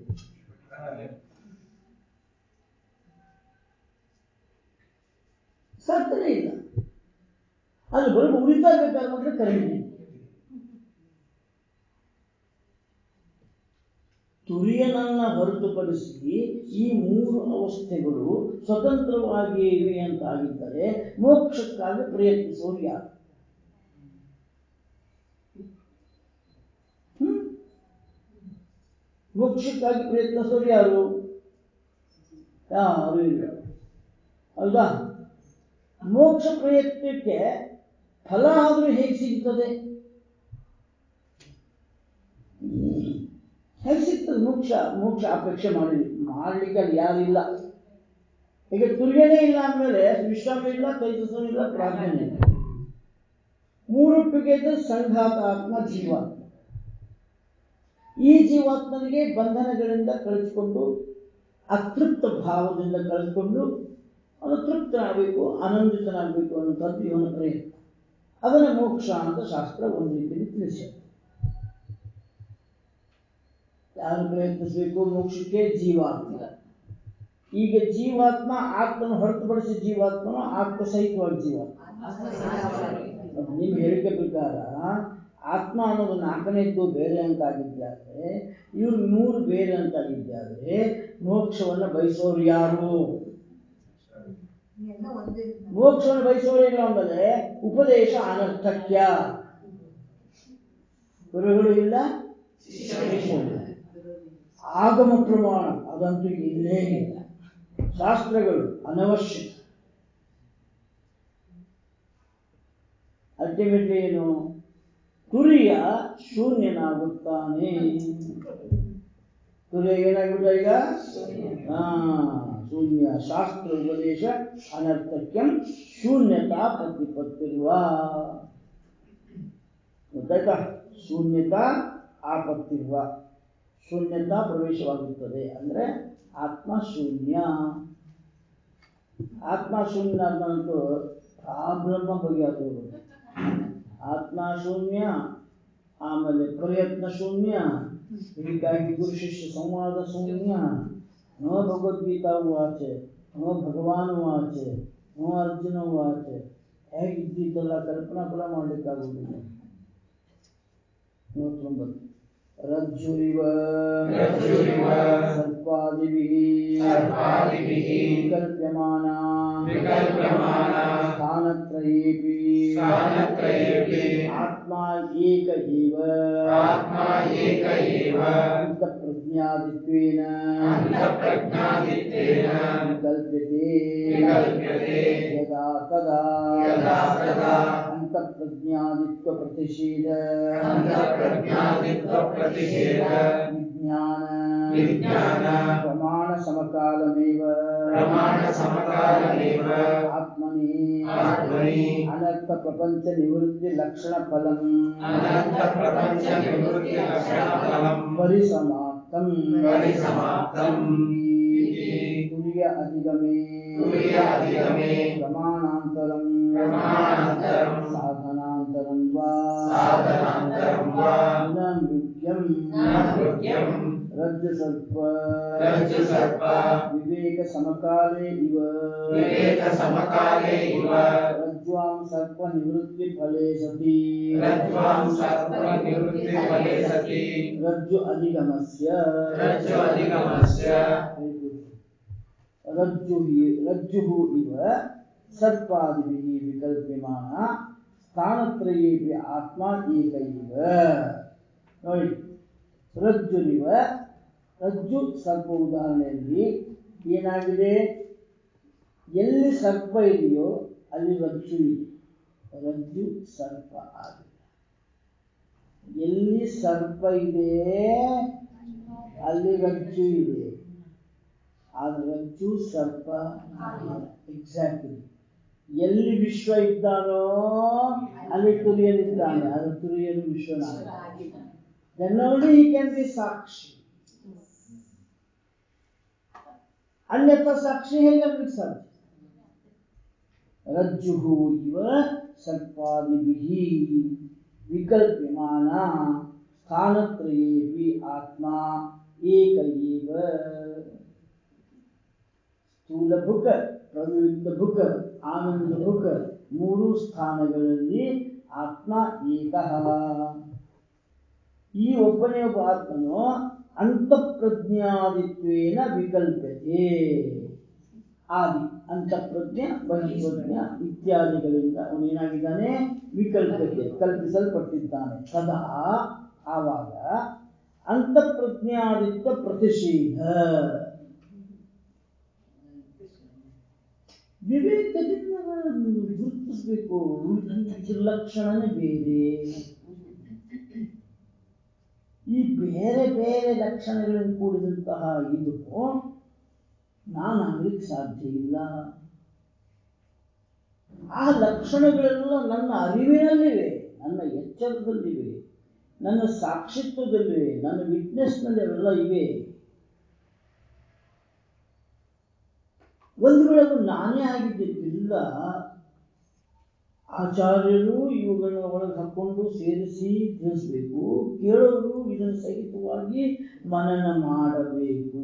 ಸಾಧ್ಯನೇ ಇಲ್ಲ ಅದು ಬಲ್ಬ್ ಉರಿತಾ ಇರ್ಬೇಕಾದ್ರೆ ಮಾತ್ರ ಕರೆಂಟ್ ಇಲ್ಲ ತುರಿಯನನ್ನ ಹೊರತುಪಡಿಸಿ ಈ ಮೂರು ಅವಸ್ಥೆಗಳು ಸ್ವತಂತ್ರವಾಗಿಯೇ ಇವೆ ಅಂತ ಆಗಿದ್ದರೆ ಮೋಕ್ಷಕ್ಕಾಗಿ ಪ್ರಯತ್ನಿಸುವರು ಯಾರು ಹ್ಮ್? ಮೋಕ್ಷಕ್ಕಾಗಿ ಪ್ರಯತ್ನಿಸೋರು ಯಾರು ಯಾರು ಇಲ್ಲ ಹೌದಾ ಮೋಕ್ಷ ಪ್ರಯತ್ನಕ್ಕೆ ಫಲ ಆದರೂ ಹೇಗೆ ಸಿಗ್ತದೆ ಹೇಗೆ ಸಿಗ್ತದೆ ಮೋಕ್ಷ ಮೋಕ್ಷ ಅಪೇಕ್ಷೆ ಮಾಡಿ ಮಾಡ್ಲಿಕ್ಕೆ ಅಲ್ಲಿ ಯಾರಿಲ್ಲ ಈಗ ತುರ್ಯನೇ ಇಲ್ಲ ಅಂದಮೇಲೆ ವಿಶ್ವಾಸ ಇಲ್ಲ ತೈಜಸ್ಸು ಇಲ್ಲ ಪ್ರಾರ್ಥನೆ ಇಲ್ಲ ಮೂರು ಟುಗೆದರ್ ಸಂಘಾತಾತ್ಮ ಜೀವಾತ್ಮ ಈ ಜೀವಾತ್ಮನಿಗೆ ಬಂಧನಗಳಿಂದ ಕಳಿಸಿಕೊಂಡು ಅತೃಪ್ತ ಭಾವದಿಂದ ಕಳೆದುಕೊಂಡು ಅವನು ತೃಪ್ತನಾಗಬೇಕು ಆನಂದಿತನಾಗಬೇಕು ಅನ್ನುವಂಥದ್ದು ಇವನ ಪ್ರಯತ್ನ ಅದನ್ನ ಮೋಕ್ಷ ಅಂತ ಶಾಸ್ತ್ರ ಒಂದು ರೀತಿಯಲ್ಲಿ ತಿಳಿಸಿದೆ ಯಾರು ಪ್ರಯತ್ನಿಸಬೇಕು ಮೋಕ್ಷಕ್ಕೆ ಜೀವಾತ್ಮ ಈಗ ಜೀವಾತ್ಮ ಆತ್ಮನ ಹೊರತುಪಡಿಸಿ ಜೀವಾತ್ಮನು ಆತ್ಮ ಸಹಿತವಾಗಿ ಜೀವಾತ್ಮ ನಿಮ್ಮ ಹೇಳಿಕೆ ಪ್ರಕಾರ ಆತ್ಮ ಅನ್ನೋದು ನಾಲ್ಕನೇದ್ದು ಬೇರೆ ಅಂತ ಆಗಿದ್ದಾದ್ರೆ ಇವ್ರು ಮೂರು ಬೇರೆ ಅಂತ ಆಗಿದ್ದಾದ್ರೆ ಮೋಕ್ಷವನ್ನು ಬಯಸೋರು ಯಾರು ಎಲ್ಲ ಒಂದೇ ಮೋಕ್ಷವನ್ನು ಬಯಸೋರು ಏನು ಅಂದರೆ ಉಪದೇಶ ಅನರ್ಥಕ್ಯ ಗುರುಗಳು ಇಲ್ಲ ಶಿಷ್ಯರು ಇಲ್ಲ. ಆಗಮ ಪ್ರಮಾಣ ಅದಂತೂ ಇಲ್ಲೇ ಇಲ್ಲ ಶಾಸ್ತ್ರಗಳು ಅನವಶ್ಯಕ ಅಲ್ಟಿಮೇಟ್ಲಿ ಏನು ತುರಿಯ ಶೂನ್ಯನಾಗುತ್ತಾನೆ ತುರಿಯ ಏನಾಗ್ಬಿಟ್ಟ ಈಗ ಹಾ ಶೂನ್ಯ ಶಾಸ್ತ್ರ ಉಪದೇಶ ಅನರ್ಥಕ್ಯಂ ಶೂನ್ಯತಾ ಪ್ರತಿಪತ್ತಿರುವ ಗೊತ್ತಾಯ್ತಾ ಶೂನ್ಯತಾ ಆಪತ್ತಿರುವ ಶೂನ್ಯತಾ ಪ್ರವೇಶವಾಗುತ್ತದೆ ಅಂದ್ರೆ ಆತ್ಮ ಶೂನ್ಯ ಆತ್ಮ ಶೂನ್ಯ ಅನ್ನೋದು ಪ್ರಾಬ್ಲಮ್ ಬಗೆಹರಿಯೋದು ಆತ್ಮ ಶೂನ್ಯ ಆಮೇಲೆ ಪ್ರಯತ್ನ ಶೂನ್ಯ ಹೀಗಾಗಿ ಗುರು ಶಿಷ್ಯ ಸಂವಾದ ಶೂನ್ಯ ನೋ ಭಗವದ್ಗೀತಾ ವಾಚೆ ನೋ ಭಗವಾನ್ ವಾಚೆ ನೋ ಅರ್ಜುನ ವಾಚೆ ಹೇಗಿದ್ದಿದ್ದೆಲ್ಲ ಕಲ್ಪನಾ ಕೂಡ ಮಾಡ್ಲಿಕ್ಕಾಗುವುದಿಲ್ಲ ಮೂವತ್ತೊಂಬತ್ತು ರಜ್ಜುರಿವ ರಜ್ಜುರಿವ ಸರ್ಪಾದಿಭಿः ಸರ್ಪಾದಿಭಿः ಕಲ್ಪ್ಯಮಾನಾ ವಿಕಲ್ಪಮಾನ ಸ್ಥಾನತ್ರಯೇಪಿ ಸ್ಥಾನತ್ರಯೇಪಿ ಆತ್ಮ ಏಕ ಏವ ಆತ್ಮ ಏಕ ಏವ ಅಂತಃಪ್ರಜ್ಞಾದಿತ್ವೇನ ಅಂತಃಪ್ರಜ್ಞಾದಿತ್ವೇನ ವಿಕಲ್ಪ್ಯತೆ ವಿಕಲ್ಪ್ಯತೆ ಯದಾ ತದಾ ಯದಾ ತದಾ ಅಂತಃಪ್ರಜ್ಞಾದಿತ್ವ ಪ್ರತಿಷೇಧ ಅಂತಃಪ್ರಜ್ಞಾದಿತ್ವ ಪ್ರತಿಷೇಧ ವಿಜ್ಞಾನ ವಿಜ್ಞಾನ ಪ್ರಮಾಣ ಸಮಕಾಲಮೇವ ಪ್ರಮಾಣ ಸಮಕಾಲಮೇವ ಆತ್ಮನಿ ಆತ್ಮನಿ ಅನರ್ಥ ಪ್ರಪಂಚ ನಿವೃತ್ತಿ ಲಕ್ಷಣ ಫಲಂ ಅನಂತ ಪ್ರಪಂಚ ನಿವೃತ್ತಿ ಲಕ್ಷಣ ಫಲಂ ಪರಿಸಮಾಪ್ತಂ ಪರಿಸಮಾಪ್ತಂ ಇತಿ ಇತಿ ತುರ್ಯ ಅಧಿಗಮೇ ತುರ್ಯ ಅಧಿಗಮೇ ಪ್ರಮಾಣಾಂತರಂ ಪ್ರಮಾಣಾಂತರಂ ಸಾಧನಾಂತರಂ ವಾ ಸಾಧನಾಂತರಂ ವಾ ನ ಮೃಗ್ಯಂ ನ ಮೃಗ್ಯಂ ರಜ್ಜು ಸರ್ಪ ರಜ್ಜು ಸರ್ಪ ವಿವೇಕ ಸಮಕಾಲೇ ಇವ ವಿವೇಕ ಸಮಕಾಲೇ ಇವ ರಜ್ವಾಂ ಸರ್ಪ ನಿವೃತ್ತಿ ಫಲೇ ಸತಿ ರಜ್ವಾಂ ಸರ್ಪ ನಿವೃತ್ತಿ ಫಲೇ ಸತಿ ರಜ್ಜು ಅಧಿಗಮಸ್ಯ ರಜ್ಜು ಅಧಿಗಮಸ್ಯ ರಜ್ಜು ರಜ್ಜು ಇವ ಸರ್ಪಾದಿಭಿः ವಿಕಲ್ಪ್ಯಮಾನ ಸ್ಥಾನತ್ರಯೇಪಿ ಆತ್ಮ ಏಕ ಇವ ನೋಡಿ ರಜ್ಜುನಿವ ರಜ್ಜು ಸರ್ಪ ಉದಾಹರಣೆಯಲ್ಲಿ ಏನಾಗಿದೆ ಎಲ್ಲಿ ಸರ್ಪ ಇದೆಯೋ ಅಲ್ಲಿ ರಜ್ಜು ಇದೆ ರಜ್ಜು ಸರ್ಪ ಆಗಿದೆ ಎಲ್ಲಿ ಸರ್ಪ ಇದೆ ಅಲ್ಲಿ ರಜ್ಜು ಇದೆ ಆದ್ರೆ ರಜ್ಜು ಸರ್ಪ ಎಕ್ಸಾಕ್ಟ್ಲಿ ಎಲ್ಲಿ ವಿಶ್ವ ಇದ್ದಾನೋ ಅಲ್ಲಿ ತುರಿಯಲಿದ್ದಾನೆ ಅದು ತುರಿಯಲು Vishwanath then only he can be ಸಾಕ್ಷಿ ಅನ್ಯಥ ಸಾಕ್ಷಿ ಹೇಗಾಗ್ಲಿಕ್ಕೆ ಸಾಧ್ಯ ರಜ್ಜು ಇವ ಸರ್ಪಾದಿಭಿಃ ವಿಕಲ್ಪ್ಯಮಾನ ಸ್ಥಾನತ್ರಯೇಪಿ ಆತ್ಮ ಏಕ ಏವ ಸ್ಥೂಲ ಭುಕ ಪ್ರವಿವಿಕ್ತ ಭುಕ ಆನಂದ ಭುಕ ಮೂರು ಸ್ಥಾನಗಳಲ್ಲಿ ಆತ್ಮ ಏಕಃ ಈ ಒಬ್ಬನೇ ಒಬ್ಬ ಆತ್ಮನು ಅಂತಃಪ್ರಜ್ಞಾದಿತ್ವೇನ ವಿಕಲ್ಪತೆ ಆದಿ ಅಂತಃಪ್ರಜ್ಞ ಬಹಿರ್ಪ್ರಜ್ಞ ಇತ್ಯಾದಿಗಳಿಂದ ಅವನೇನಾಗಿದ್ದಾನೆ ವಿಕಲ್ಪತೆ ಕಲ್ಪಿಸಲ್ಪಟ್ಟಿದ್ದಾನೆ ಸದಾ ಆವಾಗ ಅಂತಃಪ್ರಜ್ಞಾದಿತ್ವ ಪ್ರತಿಷೇಧ ವಿವೇಕದಿಂದ ಗುರುತಿಸಬೇಕು ಇದ್ರ ಲಕ್ಷಣನೇ ಬೇರೆ ಈ ಬೇರೆ ಬೇರೆ ಲಕ್ಷಣಗಳಿಂದ ಕೂಡಿದಂತಹ ಇದು ನಾನಾಗ್ಲಿಕ್ಕೆ ಸಾಧ್ಯ ಇಲ್ಲ ಆ ಲಕ್ಷಣಗಳೆಲ್ಲ ನನ್ನ ಅರಿವಿನಲ್ಲಿವೆ ನನ್ನ ಎಚ್ಚರದಲ್ಲಿವೆ ನನ್ನ ಸಾಕ್ಷಿತ್ವದಲ್ಲಿವೆ ನನ್ನ ವಿಟ್ನೆಸ್ನಲ್ಲಿ ಅವೆಲ್ಲ ಇವೆ ಒಂದು ವೇಳೆ ಅದು ನಾನೇ ಆಗಿದ್ದಿಲ್ಲ ಆಚಾರ್ಯರು ಇವುಗಳನ್ನ ಒಳಗೆ ಹಾಕೊಂಡು ಸೇರಿಸಿ ತಿಳಿಸ್ಬೇಕು ಕೇಳೋರು ಇದನ್ನು ಸಹಿತವಾಗಿ ಮನನ ಮಾಡಬೇಕು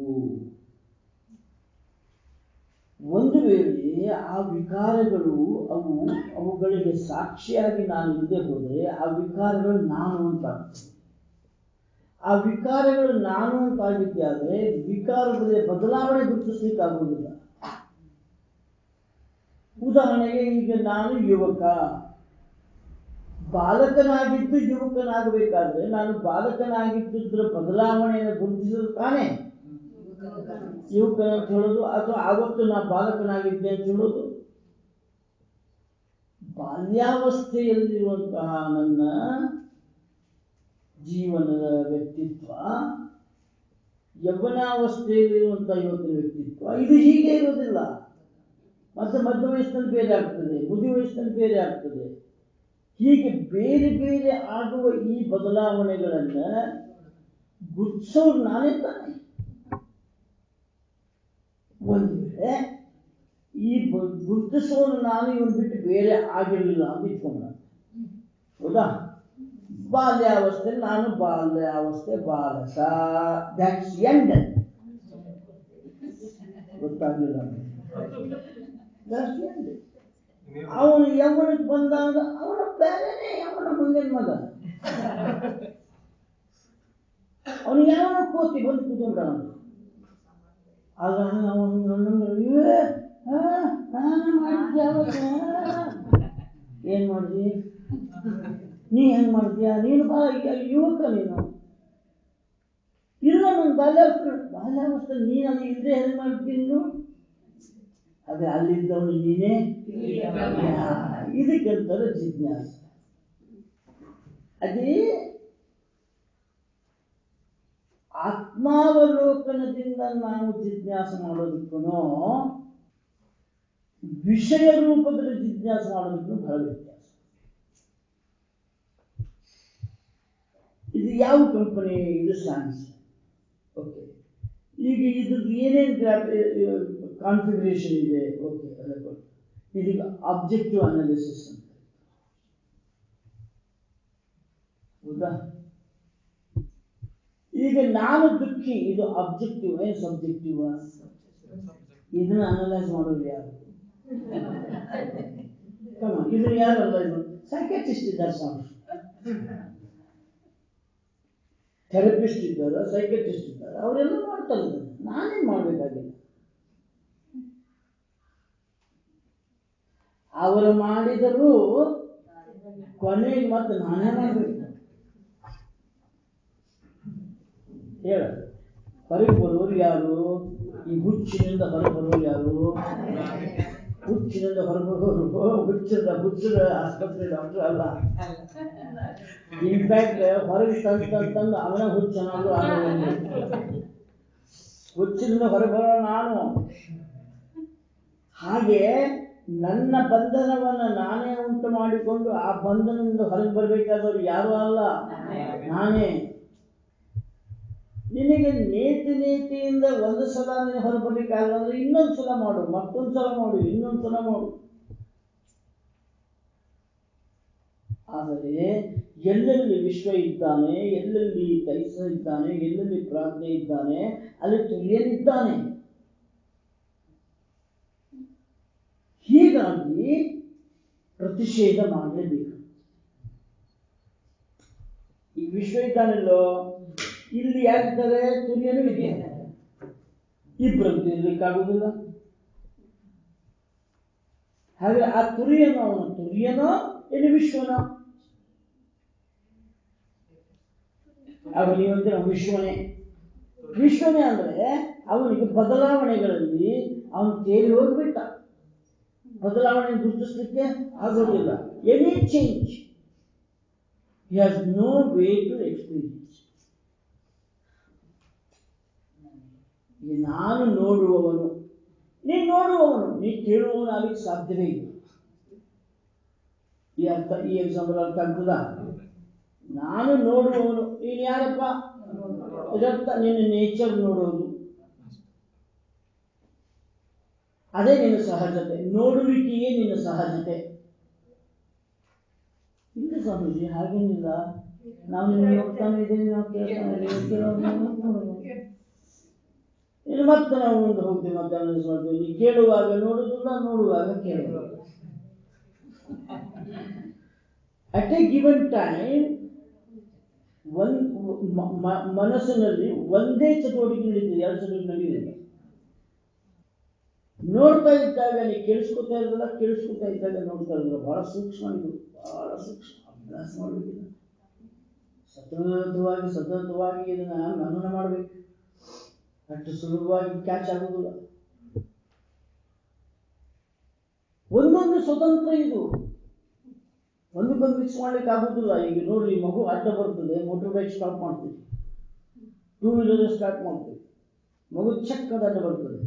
ಒಂದು ವೇಳೆ ಆ ವಿಕಾರಗಳು ಅವು ಅವುಗಳಿಗೆ ಸಾಕ್ಷಿಯಾಗಿ ನಾನು ಇಲ್ಲದೆ ಹೋದರೆ ಆ ವಿಕಾರಗಳು ನಾನು ಅಂತ ಆಗ್ತದೆ ಆ ವಿಕಾರಗಳು ನಾನು ಅಂತ ಆಗಿದ್ದೆ ಆದರೆ ವಿಕಾರದಲ್ಲಿ ಬದಲಾವಣೆ ಗುರುತಿಸ್ಲಿಕ್ಕೆ ಆಗುವುದಿಲ್ಲ ಉದಾಹರಣೆಗೆ ಈಗ ನಾನು ಯುವಕ ಬಾಲಕನಾಗಿದ್ದು ಯುವಕನಾಗಬೇಕಾದ್ರೆ ನಾನು ಬಾಲಕನಾಗಿದ್ದುದ್ರ ಬದಲಾವಣೆಯನ್ನು ಗುರುತಿಸಿದ್ರೆ ತಾನೇ ಯುವಕನ ಅಂತ ಹೇಳೋದು ಅಥವಾ ಆವತ್ತು ನಾ ಬಾಲಕನಾಗಿದ್ದೆ ಅಂತ ಹೇಳೋದು ಬಾಲ್ಯಾವಸ್ಥೆಯಲ್ಲಿರುವಂತಹ ನನ್ನ ಜೀವನದ ವ್ಯಕ್ತಿತ್ವ ಯೌವನಾವಸ್ಥೆಯಲ್ಲಿರುವಂತಹ ಇವತ್ತಿನ ವ್ಯಕ್ತಿತ್ವ ಇದು ಹೀಗೆ ಇರೋದಿಲ್ಲ ಮತ್ತೆ ಮಧ್ಯ ವಯಸ್ಸಿನಲ್ಲಿ ಬೇರೆ ಆಗ್ತದೆ ಮುದಿ ವಯಸ್ಸಿನಲ್ಲಿ ಬೇರೆ ಆಗ್ತದೆ ಹೀಗೆ ಬೇರೆ ಬೇರೆ ಆಗುವ ಈ ಬದಲಾವಣೆಗಳನ್ನ ಗುರುತಿಸೋರು ನಾನೇ ತಾನೆ ಒಂದು ವೇಳೆ ಈ ಬ- ಗುರುತಿಸೋನು ನಾನು ಇವನು ಬಿಟ್ಟು ಬೇರೆ ಆಗಿರಲಿಲ್ಲ ಅಂತ ಇಟ್ಕೊಂಡ ಹೌದಾ ಬಾಲ್ಯಾವಸ್ಥೆ ನಾನು ಬಾಲ್ಯಾವಸ್ಥೆ ಬಾಲಕ ದಟ್ಸ್ ಎಂಡ್ ಗೊತ್ತಾಗಲಿಲ್ಲ ದಟ್ಸ್ ಎಂಡ್ ಅವನು ಯೌವನಕ್ಕೆ ಬಂದಾಗ ಅವನ ಬೇರೆನೆ ಅವನ ಮುಂದಿನ ಮಗ ಅವನು ಯಾವ ಕೋತಿ ಬಂದು ಕೂತ್ಕೊಂಡ ಆಗ ಅವನು ನನ್ನ ಆ, ನಾನು ಮಾಡಿದ್ದೆ ಅವತ್ತು. ಏನ್ ಮಾಡ್ದಿ ನೀ ಹೆಂಗ್ ಮಾಡ್ತೀಯ ನೀನು ಬಾ ಈಗ ಯುವಕ ನೀನು ಇಲ್ಲ ನನ್ನ ಬಾಲ್ಯಾವಸ್ಥೆ ಬಾಲ್ಯಾವಸ್ಥೆ ನೀನು ಅಲ್ಲಿ ಇಲ್ಲದೆ ಹೆಂಗ್ ಮಾಡ್ತೀನಿ ನೀನು ಅದೇ ಅಲ್ಲಿದ್ದವನು ನೀನೇ ಯಾ, ಇದಕ್ಕಂತಾರೆ ಜಿಜ್ಞಾಸ ಅದೇ ಆತ್ಮಾವಲೋಕನದಿಂದ ನಾವು ಜಿಜ್ಞಾಸ ಮಾಡೋದಕ್ಕೂ ವಿಷಯ ರೂಪದಲ್ಲಿ ಜಿಜ್ಞಾಸ ಮಾಡೋದಕ್ಕೂ ಬಹಳ ವ್ಯತ್ಯಾಸ ಇದು ಯಾವ ಕಂಪನಿ ಇದು ಸ್ಯಾಮ್ಸಂಗ್ ಓಕೆ ಈಗ ಇದ್ರದ್ದು ಏನೇನು ಕಾನ್ಫಿಗರೇಷನ್ ಇದೆ ಓಕೆ ರೆಕಾರ್ಡ್ ಇದೀಗ ಆಬ್ಜೆಕ್ಟಿವ್ ಅನಾಲಿಸಿಸ್ ಅಂತ ಹೌದಾ ಈಗ ನಾನು ದುಃಖಿ ಇದು ಅಬ್ಜೆಕ್ಟಿವ್ ಏನು ಸಬ್ಜೆಕ್ಟಿವ್ ಇದನ್ನ ಅನಲೈಸ್ ಮಾಡೋರು ಯಾರು ಕಮ ಇದನ್ನ ಯಾರು ಅನಲೈಸ್ ಸೈಕಾಟ್ರಿಸ್ಟ್ ಇದ್ದಾರೆ ಸ್ವಾಮಿ ಥೆರಪಿಸ್ಟ್ ಇದ್ದಾರೆ ಸೈಕಾಟ್ರಿಸ್ಟ್ ಇದ್ದಾರೆ ಅವರೆಲ್ಲ ಮಾಡ್ತಾರೆ ಇದನ್ನ. ನಾನೇನ್ ಮಾಡ್ಬೇಕಾಗಿಲ್ಲ ಅವರು ಮಾಡಿದರೂ ಕೊನೆಗೆ ಮತ್ತೆ ನಾನೇ ಮಾಡ್ಬೇಕು ಹೇಳ ಹೊರಗೆ ಬರೋರು ಯಾರು ಈ ಹುಚ್ಚಿನಿಂದ ಹೊರಗೆ ಬರೋರು ಯಾರು ಹುಚ್ಚಿನಿಂದ ಹೊರಗೆ ಬರೋರು ಹುಚ್ಚಿಂದ ಹುಚ್ಚರ ಆಸ್ಪತ್ರೆ ಡಾಕ್ಟರ್ ಅಲ್ಲ ಇನ್ಫ್ಯಾಕ್ಟ್ ಹೊರಗೆ ತಂದು ತಂದು ತಂದು ಅವನ ಹುಚ್ಚನಾದ್ರು ಹುಚ್ಚಿನಿಂದ ಹೊರಗೆ ಬರೋ ನಾನು ಹಾಗೆ ನನ್ನ ಬಂಧನವನ್ನ ನಾನೇ ಉಂಟು ಮಾಡಿಕೊಂಡು ಆ ಬಂಧನದಿಂದ ಹೊರಗೆ ಬರಬೇಕಾದವರು ಯಾರು ಅಲ್ಲ ನಾನೇ ನಿನಗೆ ನೇತಿ ನೇತಿಯಿಂದ ಒಂದು ಸಲ ನೀನು ಹೊರಬರ್ಲಿಕ್ಕಾಗಲ್ಲ ಅಂದ್ರೆ ಇನ್ನೊಂದು ಸಲ ಮಾಡು ಮತ್ತೊಂದು ಸಲ ಮಾಡು ಇನ್ನೊಂದು ಸಲ ಮಾಡು ಆದರೆ ಎಲ್ಲೆಲ್ಲಿ ವಿಶ್ವ ಇದ್ದಾನೆ ಎಲ್ಲೆಲ್ಲಿ ಕೈಸ ಇದ್ದಾನೆ ಎಲ್ಲೆಲ್ಲಿ ಪ್ರಾಜ್ಞೆ ಇದ್ದಾನೆ ಅಲ್ಲಿ ತುಲ್ಯನಿದ್ದಾನೆ ಹೀಗಾಗಿ ಪ್ರತಿಷೇಧ ಮಾಡಲೇಬೇಕು ಈ ವಿಶ್ವ ಇದ್ದಾನಲ್ಲೋ ಇಲ್ಲಿ ಯಾರಿದ್ದಾರೆ ತುರ್ಯನೂ ಇದ್ದಾನೆ ಇಬ್ಬರಂತೂ ಇರ್ಲಿಕ್ಕಾಗುವುದಿಲ್ಲ ಹಾಗೆ ಆ ತುರಿಯನೋ ಅವನು ತುರ್ಯನೋ ಇಲ್ಲಿ ವಿಶ್ವನೋ ಅವನಿವಂತೆ ನಾವು ವಿಶ್ವನೇ ವಿಶ್ವನೇ ಅಂದ್ರೆ ಅವನಿಗೆ ಬದಲಾವಣೆಗಳಲ್ಲಿ ಅವನು ತೇಲಿ ಹೋಗ್ಬಿಟ್ಟ ಬದಲಾವಣೆ ಗುರುತಿಸ್ಲಿಕ್ಕೆ ಆಗೋದಿಲ್ಲ any change he has no way to experience ಈ ನಾನು ನೋಡುವವನು ನೀನು ನೋಡುವವನು ನೀ ಕೇಳುವವನು ಆಗಲಿಕ್ಕೆ ಸಾಧ್ಯವೇ ಇಲ್ಲ ಈ ಅರ್ಥ ಈ ಎಕ್ಸಾಂಪಲ್ ಅರ್ಥ ಆಗ್ತದ ನಾನು ನೋಡುವವನು ನೀನು ಯಾರಪ್ಪ ಇದರ್ಥ ನಿನ್ನ ನೇಚರ್ ನೋಡೋದು ಅದೇ ನಿನ್ನ ಸಹಜತೆ ನೋಡುವಿಕೆಯೇ ನಿನ್ನ ಸಹಜತೆ ಇಲ್ಲ ಸ್ವಾಮೀಜಿ ಹಾಗೇನಿಲ್ಲ ನಾವು ನಿನ್ನ ನೋಡ್ತಾನೆ ಇದ್ದೀವಿ ನಾವು ಕೇಳ್ತಾನೆ ಇದ್ದೀವಿ ಕೇಳೋದು ನೋಡೋದು. ಇನ್ನು ಮತ್ತೆ ನಾವು ಮುಂದೆ ಹೋಗ್ತೀವಿ ಮತ್ತೆ ಅನಲೈಸ್ ಮಾಡ್ತೀವಿ ನೀ ಕೇಳುವಾಗ ನೋಡುವುದಿಲ್ಲ ನೋಡುವಾಗ ಕೇಳೋದು ಅಟ್ ಎ ಗಿವನ್ ಟೈಮ್ ಒಂದ್ ಮ- ಮ- ಮನಸ್ಸಿನಲ್ಲಿ ಒಂದೇ ಚಟುವಟಿಕೆ ನಡೀತದೆ ಎರಡು ಚಟುವಟಿಕೆ ನಡೆಯುವುದಿಲ್ಲ ನೋಡ್ತಾ ಇದ್ದಾಗ ನೀ ಕೇಳಿಸ್ಕೊತಾ ಇರೋದಿಲ್ಲ ಕೇಳಿಸ್ಕೊತಾ ಇದ್ದಾಗ ನೋಡ್ತಾ ಇರೋದಿಲ್ಲ ಬಹಳ ಸೂಕ್ಷ್ಮ ಇದು ಬಹಳ ಸೂಕ್ಷ್ಮ ಅಭ್ಯಾಸ ಮಾಡಬೇಕಿಲ್ಲ ಸತತವಾಗಿ ಸತತವಾಗಿ ಇದನ್ನ ಮನನ ಮಾಡಬೇಕು ಅಷ್ಟು ಸುಲಭವಾಗಿ ಕ್ಯಾಚ್ ಆಗುವುದಿಲ್ಲ ಒಂದೊಂದು ಸ್ವತಂತ್ರ ಇದು ಒಂದಕ್ಕೊಂದು ಮಿಕ್ಸ್ ಮಾಡ್ಲಿಕ್ಕೆ ಆಗುದಿಲ್ಲ ಈಗ ನೋಡಿ ಮಗು ಅಡ್ಡ ಬರ್ತದೆ ಮೋಟರ್ ಬೈಕ್ ಸ್ಟಾಪ್ ಮಾಡ್ತೀವಿ ಟೂ ವೀಲರ್ ಸ್ಟಾರ್ಟ್ ಮಾಡ್ತೀವಿ ಮಗು ಚೆಕ್ ಅಂತ ಅಡ್ಡ ಬರ್ತದೆ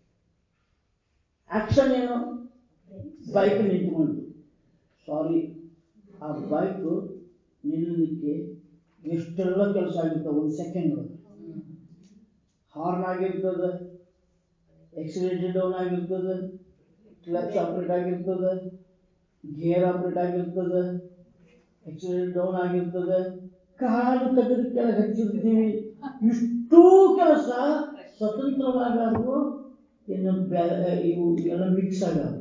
ಆಕ್ಷನ್ ಏನು ಬೈಕ್ ನಿಂತ್ಕೊಂಡು ಸಾರಿ ಆ ಬೈಕ್ ನಿಲ್ಲಲಿಕ್ಕೆ ಎಷ್ಟೆಲ್ಲ ಕೆಲಸ ಆಗಿರ್ತವೆ ಒಂದು ಸೆಕೆಂಡ್ ಹಾರ್ನ್ ಆಗಿರ್ತದೆ ಎಕ್ಸಿಲೇಟರ್ ಡೌನ್ ಆಗಿರ್ತದೆ ಕ್ಲಚ್ ಆಪರೇಟ್ ಆಗಿರ್ತದೆ ಗೇರ್ ಆಪರೇಟ್ ಆಗಿರ್ತದೆ ಎಕ್ಸಿಲೇಟರ್ ಡೌನ್ ಆಗಿರ್ತದೆ ಕಾಲು ತೆಗೆದು ಕೆಳಗೆ ಹಚ್ಚಿರ್ತೀವಿ ಇಷ್ಟೂ ಕೆಲಸ ಸ್ವತಂತ್ರವಾಗವು ಇನ್ನು ಬೇರೆ ಇವು ಎಲ್ಲ ಮಿಕ್ಸ್ ಆಗವು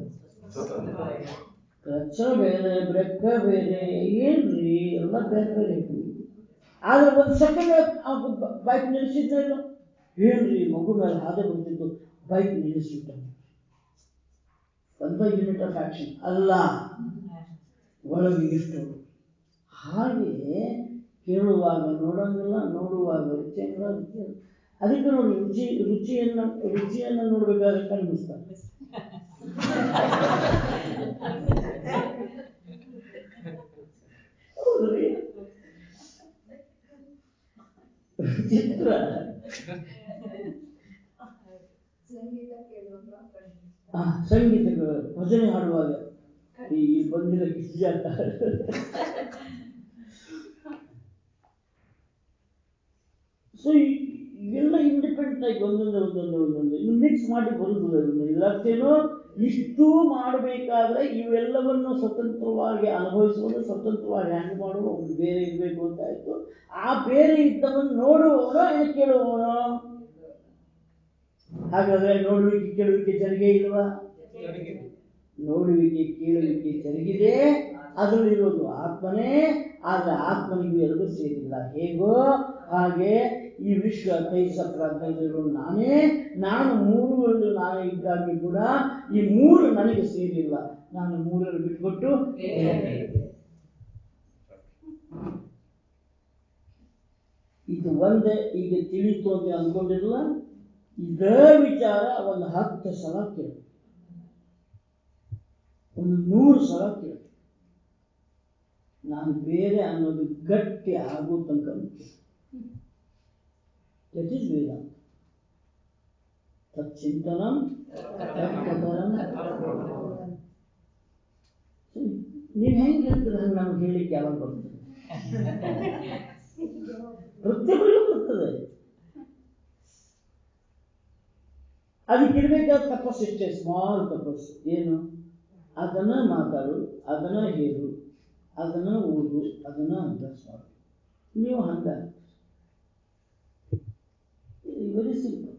ಕ್ಲಚ ಬೇರೆ ಬ್ರೇಕ ಬೇರೆ ಏನ್ರಿ ಎಲ್ಲ ಬೇರೆ ಬೇರೆ ಇವು. ಆದ್ರೆ ಒಂದು ಸೆಕೆಂಡ್ ಬೈಕ್ ನಿಲ್ಲಿಸಿದ್ನ ಇಲ್ಲ ಏನ್ರಿ ಮಗು ಮೇಲೆ ಹಾದೆ ಬರ್ತಿತ್ತು ಬೈಕ್ ನಿಲ್ಲಿಸ್ಬಿಟ್ಟ ಒಂದು ಯೂನಿಟ್ ಆಫ್ ಆಕ್ಷನ್ ಅಲ್ಲ ಒಳಗೆ ಎಷ್ಟು ಹಾಗೆ ಕೇಳುವಾಗ ನೋಡಂಗಿಲ್ಲ ನೋಡುವಾಗ ರುಚಿಯಂಗಿಲ್ಲ ರುಚಿ ಅದಕ್ಕೆ ನೋಡಿ ರುಚಿ ರುಚಿಯನ್ನು ರುಚಿಯನ್ನು ನೋಡ್ಬೇಕಾದ್ರೆ ಕಣ್ಣು ಮುಚ್ತಾರೆ ಹೌದ್ರಿ ಚಿತ್ರ ಸಂಗೀತ ಕೇಳುವಾಗ ಕಣ್ಣು ಆ, ಸಂಗೀತಗಳು ಭಜನೆ ಹಾಡುವಾಗ ಈ ಈ ಬಂದಿರೋ ಕಿಸ್ಜಾಟ ಸೊ ಇವೆಲ್ಲ ಇಂಡಿಪೆಂಡೆಂಟ್ ಆಗಿ ಒಂದೊಂದು ಒಂದೊಂದು ಒಂದೊಂದು ಇನ್ನು ಮಿಕ್ಸ್ ಮಾಡಿ ಬರುದಿಲ್ಲ ಇದನ್ನ ಇದರರ್ಥೇನು ಇಷ್ಟು ಮಾಡಬೇಕಾದ್ರೆ ಇವೆಲ್ಲವನ್ನು ಸ್ವತಂತ್ರವಾಗಿ ಅನುಭವಿಸುವುದು ಸ್ವತಂತ್ರವಾಗಿ ಹ್ಯಾಂಡಲ್ ಮಾಡುವುದು ಒಂದು ಬೇರೆ ಇರಬೇಕು ಅಂತ ಆಯ್ತು ಆ ಬೇರೆ ಇದ್ದವನ್ನು ನೋಡುವವನು ಏನು ಕೇಳುವವನು ಹಾಗಾದ್ರೆ ನೋಡುವಿಕೆ ಕೇಳುವಿಕೆ ಜರಿಗೆ ಇಲ್ವಾ ನೋಡುವಿಕೆ ಕೇಳುವಿಕೆ ಜರುಗಿದೆ ಅದರಲ್ಲಿರೋದು ಆತ್ಮನೇ ಆದ್ರೆ ಆತ್ಮನಿಗೂ ಎರಡು ಸೇರಿಲ್ಲ ಹೇಗೋ ಹಾಗೆ ಈ ವಿಶ್ವ ಕೈಸ ಪ್ರಾಜ್ಞದಲ್ಲಿರೋ ನಾನೇ ನಾನು ಮೂರುಗಳು ನಾನೇ ಇದ್ದಾಗಿ ಕೂಡ ಈ ಮೂರು ನನಗೆ ಸೇರಿಲ್ಲ ನಾನು ಮೂರನ್ನು ಬಿಟ್ಕೊಟ್ಟು ಬೇರೆ. ಇದು ಒಂದೇ ಈಗ ತಿಳಿತು ಅಂತ ಅಂದ್ಕೊಂಡಿರಲ್ಲ ಇದೇ ವಿಚಾರ ಒಂದು ಹತ್ತು ಸಲ ಕೇಳಿ ಒಂದು ನೂರು ಸಲ ಕೇಳಿ ನಾನು ಬೇರೆ ಅನ್ನೋದು ಗಟ್ಟಿ ಆಗೋ ತನಕ ದಟ್ ಈಸ್ ವೇದಾಂತ ತಚ್ಚಿಂತನಂ ತತ್ಕಥನಂ ನೀವು ಹೆಂಗೆ ಹೇಳ್ತೀರ ಹಂಗೆ ನಮ್ಗೆ ಹೇಳಿಕ್ಕೆ ಯಾವಾಗ ಬರ್ತದೆ ಪ್ರತಿಯೊಬ್ಬರಿಗೂ ಬರ್ತದೆ ಅದಕ್ಕೆ ಇರಬೇಕಾದ ತಪಸ್ಸು ಇಷ್ಟೇ ಸ್ಮಾಲ್ ತಪಸ್ಸು ಏನು ಅದನ್ನ ಮಾತಾಡು ಅದನ್ನ ಹೇಳು ಅದನ್ನ ಓದು ಅದನ್ನ ಅಭ್ಯಾಸ ಮಾಡು ನೀವು ಹಂಗ ವೆರಿ ಸಿಂಪಲ್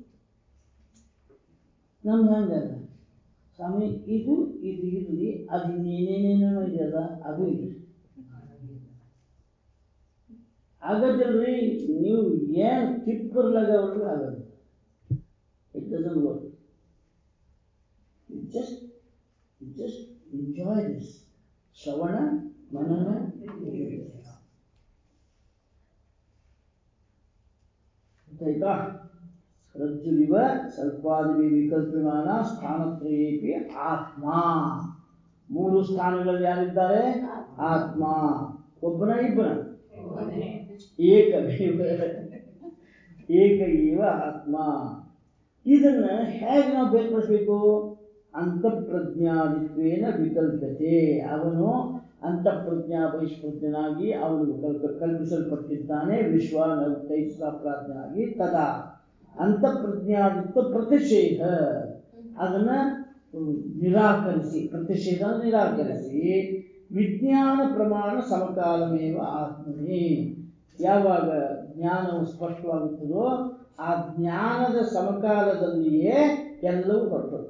ನಮ್ದು ಹಂಗಲ್ಲ ಸ್ವಾಮಿ ಇದು ಇದು ಇರಲಿ ಅದು ಇನ್ನೇನೇನೇನೋ ಇದೆಯಲ್ಲ ಅದು ಇರಲಿ ಆಗದಿಲ್ರಿ ನೀವು ಏನು ತಿಪ್ಪರ್ಲಾಗವ್ರಿಗೆ ಆಗಲ್ಲ it doesn't work just just enjoy this. ಶ್ರವಣ ಮನನ ನಿಧಿಧ್ಯಾನ. ಗೊತ್ತಾಯ್ತಾ ರಜ್ಜುಲಿವ ಸ್ವಲ್ಪಾದಿವಿ ವಿಕಲ್ಪಮಾನ ಸ್ಥಾನತ್ರಯೇಪಿ ಆತ್ಮ ಮೂರು ಸ್ಥಾನಗಳಲ್ಲಿ ಯಾರಿದ್ದಾರೆ ಆತ್ಮ ಒಬ್ಬನ ಇಬ್ಬನ ಏಕಮೇವ ಏಕ ಏವ ಆತ್ಮ ಇದನ್ನ ಹೇಗೆ ನಾವು ಬೇರ್ಪಡಿಸ್ಬೇಕು ಅಂತಃಪ್ರಜ್ಞಾದಿತ್ವೇನ ವಿಕಲ್ಪತೆ ಅವನು ಅಂತಃಪ್ರಜ್ಞಾ ಬಹಿಷ್ಪ್ರಜ್ಞನಾಗಿ ಅವನು ಕಲ್ಪ ಕಲ್ಪಿಸಲ್ಪಟ್ಟಿದ್ದಾನೆ ವಿಶ್ವ ತೈಸ ಪ್ರಾಜ್ಞನಾಗಿ ತದಾ ಅಂತಃಪ್ರಜ್ಞಾದಿತ್ವ ಪ್ರತಿಷೇಧ ಅದನ್ನ ಹ್ಮ್, ನಿರಾಕರಿಸಿ ಪ್ರತಿಷೇಧ ಅಂದ್ರೆ ನಿರಾಕರಿಸಿ ವಿಜ್ಞಾನ ಪ್ರಮಾಣ ಸಮಕಾಲಮೇವ ಆತ್ಮನೇ ಯಾವಾಗ ಜ್ಞಾನವು ಸ್ಪಷ್ಟವಾಗುತ್ತದೋ ಆ ಜ್ಞಾನದ ಸಮಕಾಲದಲ್ಲಿಯೇ ಎಲ್ಲವೂ ಹೊರಟು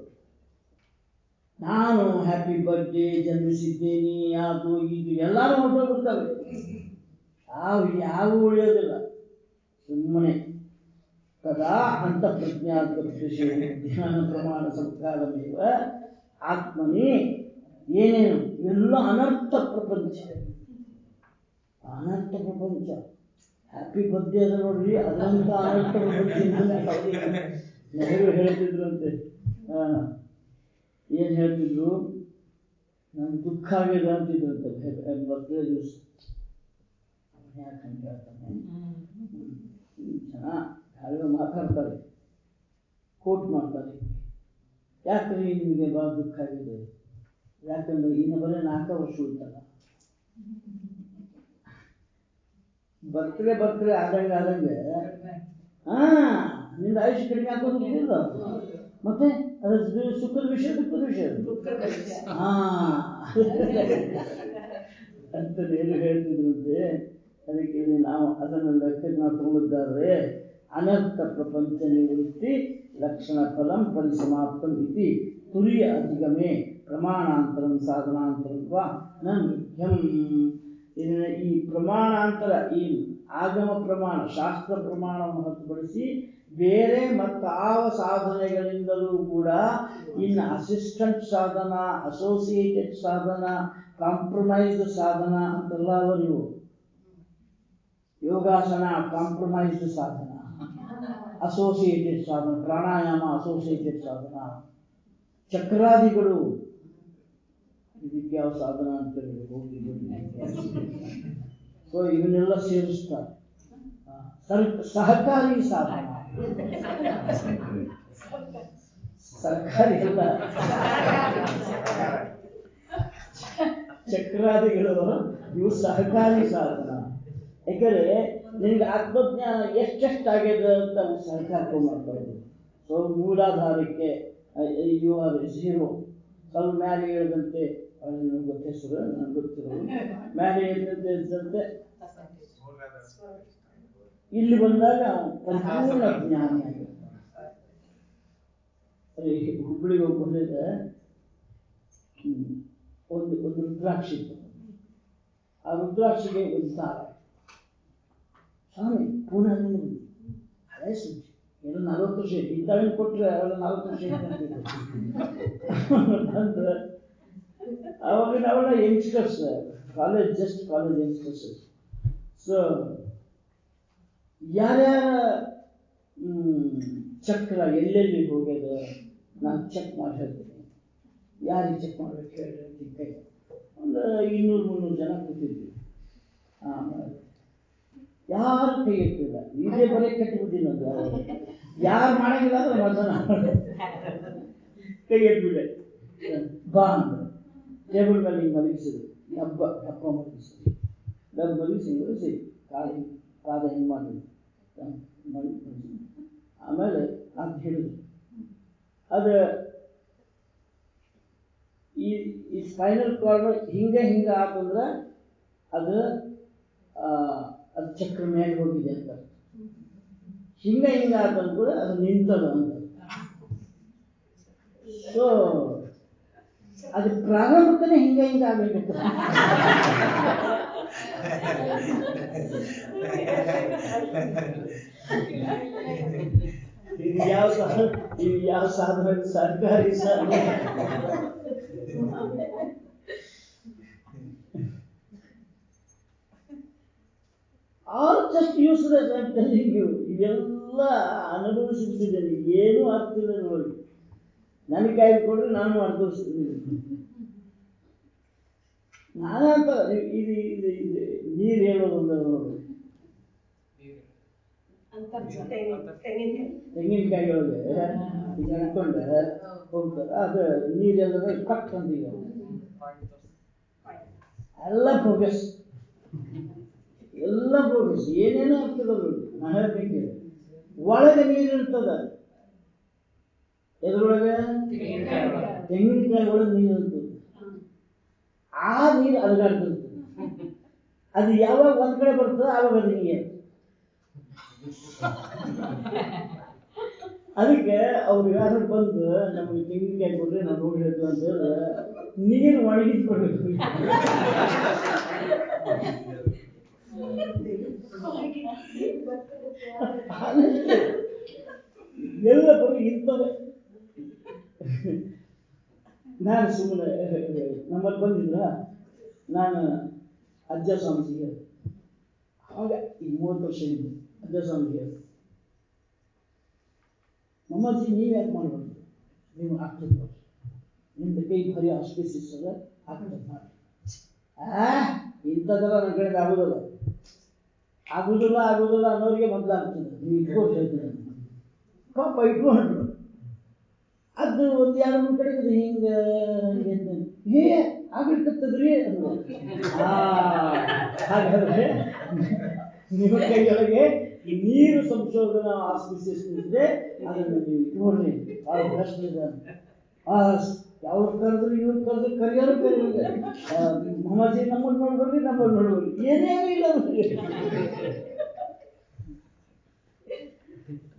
ನಾನು ಹ್ಯಾಪಿ ಬರ್ಡೇ ಜನ್ಮಿಸಿದ್ದೇನೆ ಅದು ಇದು ಎಲ್ಲರೂ ಹೊರಟೋಗ್ಬಿಡ್ತವೆ ಯಾವ ಯಾವ ಉಳಿಯೋದಿಲ್ಲ ಸುಮ್ಮನೆ ತದಾ ಅಂತಃಪ್ರಜ್ಞಾತ್ಮ ಜ್ಞಾನ ಪ್ರಮಾಣ ಸಂಸ್ಕಾರಮೇವ ಆತ್ಮನೇ ಏನೇನು ಇವೆಲ್ಲ ಅನರ್ಥ ಪ್ರಪಂಚ ಅನರ್ಥ ಪ್ರಪಂಚ ಹ್ಯಾಪಿ ಬರ್ಡೇ ಅದ ನೋಡ್ರಿ ಅದಂತ ಅನರ್ಥ ಪ್ರಪಂಚ ಇಂದನೇ ಯಾವುದಿಲ್ಲ. ನೆಹರು ಹೇಳ್ತಿದ್ರು ಅಂತೆ ಆ, ಏನ್ ಹೇಳ್ತಿದ್ರು ನಂಗೆ ದುಃಖ ಆಗಿದೆ ಅಂತಿದ್ರು ಅಂತ ಬರ್ತ್ಡೇ ದಿವಸ ಯಾಕೆ ಹಂಗೆ ಹೇಳ್ತಾನೆ ಹ್ಮ್, ಜನ ಯಾರೋ ಮಾತಾಡ್ತಾರೆ ಕೋಟ್ ಮಾಡ್ತಾರೆ ಯಾಕ್ರಿ ನಿಮಗೆ ಭಾಳ ದುಃಖ ಆಗಿದೆ ಯಾಕಂದ್ರೆ ಇನ್ನು ಬರೀ ನಾಲ್ಕು ವರ್ಷ ಉಳಿತಲ್ಲ ಬರ್ತ್ಡೇ ಬರ್ತ್ಡೇ ಆದಂಗೆ ಆದಂಗೆ ಹಾ ನಿಂದ ಆಯುಷ್ಯ ಕಡಿಮೆ ಹಾಕೋದು ಗೊತ್ತಿಲ್ಲ ಮತ್ತೆ ಅದು ಸು- ಸುಖದ ವಿಷಯ ದುಃಖದ ವಿಷಯ ಹಾ ಅಂತ ಏನು ಹೇಳ್ತಿದ್ರಂತೆ ಅದಕ್ಕೆ ಇಲ್ಲಿ ನಾವು ಅದನ್ನು ಲೆಕ್ಕಕ್ಕೆ ನಾವು ತಗೊಂಡಿದ್ದಾದ್ರೆ ಅನರ್ಥ ಪ್ರಪಂಚ ನಿವೃತ್ತಿ ಲಕ್ಷಣ ಫಲಂ ಪರಿಸಮಾಪ್ತಂ ಇತಿ ತುರಿಯ ಅಧಿಗಮೆ ಪ್ರಮಾಣಾಂತರಂ ಸಾಧನಾಂತರಂ ವಾ ನ ಮುಖ್ಯಂ ಇದನ್ನ ಈ ಪ್ರಮಾಣಾಂತರ ಈ ಆಗಮ ಪ್ರಮಾಣ ಶಾಸ್ತ್ರ ಪ್ರಮಾಣವನ್ನು ಹೊರತುಪಡಿಸಿ ಬೇರೆ ಮತ್ತಾವ ಸಾಧನೆಗಳಿಂದಲೂ ಕೂಡ ಇನ್ನು ಅಸಿಸ್ಟೆಂಟ್ ಸಾಧನ ಅಸೋಸಿಯೇಟೆಡ್ ಸಾಧನ ಕಾಂಪ್ರಮೈಸ್ಡ್ ಸಾಧನ ಅಂತೆಲ್ಲ ಅವ ನೀವು ಯೋಗಾಸನ ಕಾಂಪ್ರಮೈಸ್ಡ್ ಸಾಧನ ಅಸೋಸಿಯೇಟೆಡ್ ಸಾಧನ ಪ್ರಾಣಾಯಾಮ ಅಸೋಸಿಯೇಟೆಡ್ ಸಾಧನ ಚಕ್ರಾದಿಗಳು ಇದಕ್ಕೆ ಯಾವ ಸಾಧನ ಅಂತ ಹೇಳಿ ಹೋಗಿ ಸೊ ಇವನ್ನೆಲ್ಲ ಸೇರಿಸ್ತಾರೆ ಆ, ಸರ್- ಸಹಕಾರಿ ಸಾಧನ ಸರ್ಕಾರಿ ಅಲ್ಲ ಚಕ್ರಾದಿಗಳು ಇವು ಸಹಕಾರಿ ಸಾಧನ ಯಾಕಂದ್ರೆ ನಿನ್ಗೆ ಆತ್ಮಜ್ಞಾನ ಎಷ್ಟೆಷ್ಟಾಗ್ಯದ ಅಂತ ಅವು ಸಹಕಾರ ಮಾಡ್ತಾರೆ ಸೊ ಮೂಲಾಧಾರಕ್ಕೆ ಯು ಆರ್ ಝೀರೋ ಸ್ವಲ್ಪ ಮ್ಯಾಲೆ ಹೇಳಿದಂತೆ ನನಗೆ ಗೊತ್ತ ಹೆಸರು ನನಗೆ ಗೊತ್ತಿರೋ ಮ್ಯಾಲೆ ಹೇಳಿದಂತೆ ಇದ್ದಂತೆ ಇಲ್ಲಿ ಬಂದಾಗ ಅವನು ಪರಿಪೂರ್ಣ ಜ್ಞಾನಿ ಆಗಿರ್ತಾನೆ ಅದೇ ಹುಬ್ಬಳ್ಳಿಗೆ ಹೋಗಿ ಬಂದಿದ್ದೆ ಹ್ಮ್. ಒಂದು ಒಂದು ರುದ್ರಾಕ್ಷಿ ಇತ್ತು ಆ ರುದ್ರಾಕ್ಷಿಗೆ ಒಂದು ದಾರ ಸ್ವಾಮಿ ಪೂನಾದಿಂದ ಬಂದು ಹಳೆ ಸುದ್ದಿ ಎಲ್ಲ ನಲವತ್ತು ವರ್ಷ ಇದ್ದಾವೆ ಕೊಟ್ಟರೆ ಅವೆಲ್ಲ ನಲವತ್ತು ವರ್ಷ ಬಂದು ಅವಾಗ ನಾವೆಲ್ಲ youngsters college just college youngsters so ಯಾರ್ಯಾರ ಹ್ಮ್, ಚಕ್ರ ಎಲ್ಲೆಲ್ಲಿ ಹೋಗ್ಯದ ನಾನು ಚೆಕ್ ಮಾಡಿ ಹೇಳ್ತೀನಿ ಯಾರಿಗೆ ಚೆಕ್ ಮಾಡ್ಬೇಕು ಹೇಳ್ರಿ ಅಂತ ಕೈ ಒಂದು ಇನ್ನೂರು ಮುನ್ನೂರು ಜನ ಕೂತಿದ್ವಿ ಆಮೇಲೆ ಯಾರು ಕೈ ಎತ್ತಿಲ್ಲ ಇದೇ ಬರೀ ಕಟ್ಟಿಬಿಟ್ಟಿಲ್ಲ ಅದು ಯಾರು ಮಾಡಂಗಿಲ್ಲ ಅಂದ್ರೆ ಮೊದಲ ಕೈ ಎತ್ಬಿಟ್ಟೆ ಬಾ ಅಂದ ಟೇಬಲ್ ಮೇಲೆ ಹಿಂಗೆ ಮಲಗಿಸಿದ್ರು ಡಬ್ಬ ಡಬ್ಬ ಮಲಗಿಸಿದ್ರು ಡಬ್ಬ ಮಲಗಿಸಿ ಮಲಗಿಸಿ ಕಾಲು ಪಾದ ಹಿಂಗೆ ಮಾಡಿದ್ರು ಮಲಗಿಸಿ ಆಮೇಲೆ ಅದು ಹಿಡಿದು ಅದು ಈ ಈ ಸ್ಪೈನಲ್ ಕಾರ್ಡ್ ಹಿಂಗೆ ಹಿಂಗೆ ಆತಂದ್ರೆ ಅದು ಆ, ಅದು ಚಕ್ರ ಮೇಲೆ ಹೋಗಿದೆ ಅಂತ ಹಿಂಗೆ ಹಿಂಗೆ ಆತಂದ್ ಕೂಡ ಅದು ನಿಂತದ ಅಂತ ಸೊ ಅದು ಪ್ರಾರಂಭಕ್ಕನೇ ಹಿಂಗೆ ಹಿಂಗೆ ಆಗ್ಬೇಕು ಇದು ಯಾವ ಸಾಧನ ಇದು ಯಾವ ಸಾಧನ ಸರ್ಕಾರಿ ಸಾಧನ all just useless I telling you ಇವೆಲ್ಲ ಅನುಭವಿಸಿಬಿಟ್ಟಿದ್ದೇನೆ ಏನೂ ಆಗ್ತಿಲ್ಲ ನೋಡಿ ನನಗೆ ಕಾಯ್ದು ಕೊಡ್ರೆ ನಾನು ಅನುಭವಿಸ್ತೀನಿ ನಾನಂತ ಇದು ಇದು ಇದು ನೀರು ಹೇಳೋದು ಒಂದು ನೋಡಿ ತೆಂಗಿನಕಾಯಿ ಒಳಗೆ ಈಗ ಹಿಡ್ಕೊಂಡೆ ಹೋಗ್ತಾರೆ ಅದು ನೀರೆಲ್ಲ ಕಟ್ ಅಂತೀವಿ ಎಲ್ಲ ಬೋಗಸ್ ಎಲ್ಲ ಬೋಗಸ್ ಏನೇನೋ ಆಗ್ತದಲ್ಲ ನಾ ಹೇಳ್ಬೇಕು ಒಳಗೆ ನೀರು ಇರ್ತದ ಎದ್ರೊಳಗೆ ತೆಂಗಿನಕಾಯಿ ಒಳಗೆ ನೀರು ಇರ್ತದೆ ಆ ನೀರು ಅಲಗಾಡ್ತಿರ್ತದೆ ಅದು ಯಾವಾಗ ಒಂದ್ ಕಡೆ ಬರ್ತದೆ ಆವಾಗ ಅದು ಹಿಂಗೆ ಅದಕ್ಕೆ ಅವ್ರು ಯಾರು ಬಂದು ನಮಗೆ ತೆಂಗಿನಕಾಯಿ ಕೊಟ್ರೆ ನಾವು ನೋಡಿ ಹೇಳ್ತೀವಿ ಅಂತ ಹೇಳಿದ್ರೆ ನೀರು ಒಣಗಿದ್ ಕೊಡ್ಬೇಕು ಎಲ್ಲ ಬರೀ ಇಂಥವೆ ನಾನು ಸುಮ್ಮನೆ ನಮ್ಮಲ್ಲಿ ಬಂದಿದ್ರ ನಾನು ಅಜ್ಜ ಸ್ವಾಮೀಜಿಗೆ ಆಗ ಈಗ ಮೂವತ್ತು ವರ್ಷ ಇದ್ದೆ ಅಜ್ಜ ಸ್ವಾಮೀಜಿಗೆ ಮಮ್ಮಾಜಿ ನೀವು ಯಾಕೆ ಮಾಡಬಾರ್ದು ನೀವು ಆಗ್ತದೆ ನೋಡಿ ನಿಮ್ದು ಕೈ ಭಾರಿ ಆಸ್ಪಿಸಿಸ್ ಅದ ಆಗ್ತದೆ ಮಾಡಿ ಆ ಇಂಥದ್ದೆಲ್ಲ ನನ್ನ ಕಡೆಗೆ ಆಗೋದಿಲ್ಲ ಆಗುದಿಲ್ಲ ಆಗುದಿಲ್ಲ ಅನ್ನೋರಿಗೆ ಮೊದಲು ಆಗ್ತದೆ ನೀವು ಇಟ್ಕೊಂಡು ಹೇಳ್ತೀನಿ ಪಾಪ ಇಟ್ಕೊಂಡ್ರು ಅದು ಒಂದು ಎರಡು ಮೂರು ಕಡೆ ಇದು ಹಿಂಗ ಹಿಂಗೆ ಅಂತ. ಏ ಆಗ್ಲಿಕ್ಕತ್ತದ್ರಿ ಅಂದ್ರು. ಆ ಹಾಗಾದ್ರೆ ನಿಮ್ಮ ಕೈಯೊಳಗೆ ಈ ನೀರು ಸಂಶೋಧನಾ ಆಸ್ಪಿಸಿಸ್ ಇದೆ ಅದನ್ನು ನೀವು ಇಟ್ಕೊಳ್ರಿ ಭಾಳ ಪ್ರಶ್ನೆ ಇದೆ ಆ ಅವ್ರು ಕರೆದ್ರು ಇವ್ರು ಕರೆದ್ರು ಕರಿಯೋರು ಕರೆಯೋರು ಮಹಾಜಿ ನಮ್ಮನ್ನು ನೋಡ್ಬರ್ರಿ ನಮ್ಮನ್ನು ನೋಡ್ಬರ್ರಿ ಏನೇನು ಇಲ್ಲ ಅವ್ರಿಗೆ.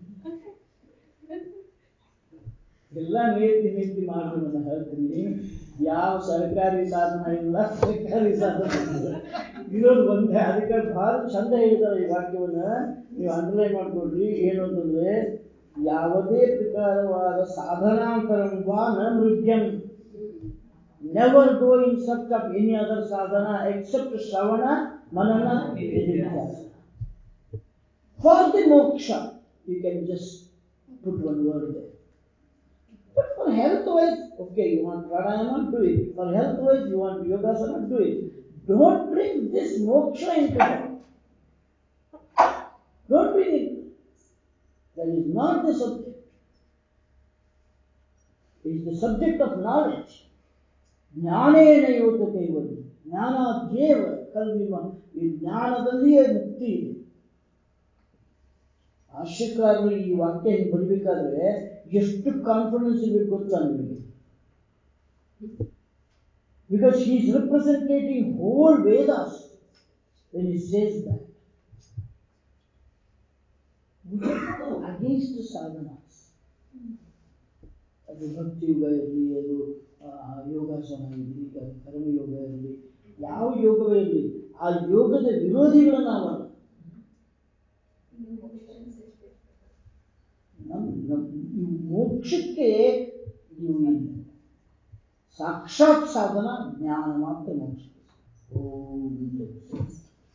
ಎಲ್ಲ ನೀತಿ ನೀತಿ ಮಾಡಿ ನಾನು ಹೇಳ್ತೀನಿ ಯಾವ ಸರ್ಕಾರಿ ಸಾಧನ ಇಲ್ಲ ಸರ್ಕಾರಿ ಸಾಧನ ಇಲ್ಲ ಇರೋದು ಒಂದೇ ಅದಕ್ಕೆ ಭಾಳ ಚಂದ ಹೇಳಿದ್ದಾರೆ ಈ ವಾಕ್ಯವನ್ನ ನೀವು ಅಂಡರ್ಲೈನ್ ಮಾಡ್ಕೊಡ್ರಿ ಏನು ಅಂತಂದ್ರೆ ಯಾವುದೇ ಪ್ರಕಾರವಾದ ಸಾಧನಾಂತರವ ನ ನೃತ್ಯಂ never go in search of any other sadhana except shravana manana nididhyasana for the moksha you can just put one word there. But for health wise, okay, you want pranayama, do it. For health wise, you want yogasana, do it. Don't bring this moksha into that. Don't bring it. That is not the subject. It is the subject of knowledge. ಜ್ಞಾನೇನ ಇವತ್ತು ಕೈವಲ್ಲಿ ಜ್ಞಾನ ದೇವ ಕಲ್ವಿ ಈ ಜ್ಞಾನದಲ್ಲಿಯೇ ಮುಕ್ತಿ ಇದೆ ಭಾಷ್ಯಕಾರರು ಈ ವಾಕ್ಯ ಹಿಂಗೆ ಬರಿಬೇಕಾದ್ರೆ ಎಷ್ಟು ಕಾನ್ಫಿಡೆನ್ಸ್ ಇರಬೇಕು ಗೊತ್ತಾ ನಿಮಗೆ because he is representing whole Vedas when is says that against sadhanas ಅದು ಭಕ್ತಿ ಯೋಗ ಇರಲಿ ಅದು ಆ, ಯೋಗಾಸನ ಇರಲಿ ಅದು ಕರ್ಮಯೋಗ ಇರಲಿ ಯಾವ ಯೋಗವೇ ಇರಲಿ ಆ ಯೋಗದ ವಿರೋಧಿಗಳು ನಾವಲ್ಲ ನಮ್ ನಮ್ ಇವು ಮೋಕ್ಷಕ್ಕೆ ಇವು ಇಲ್ಲ ಸಾಕ್ಷಾತ್ ಸಾಧನ ಜ್ಞಾನ ಮಾತ್ರ ಮೋಕ್ಷ ಓಂ ತತ್ಸತ್.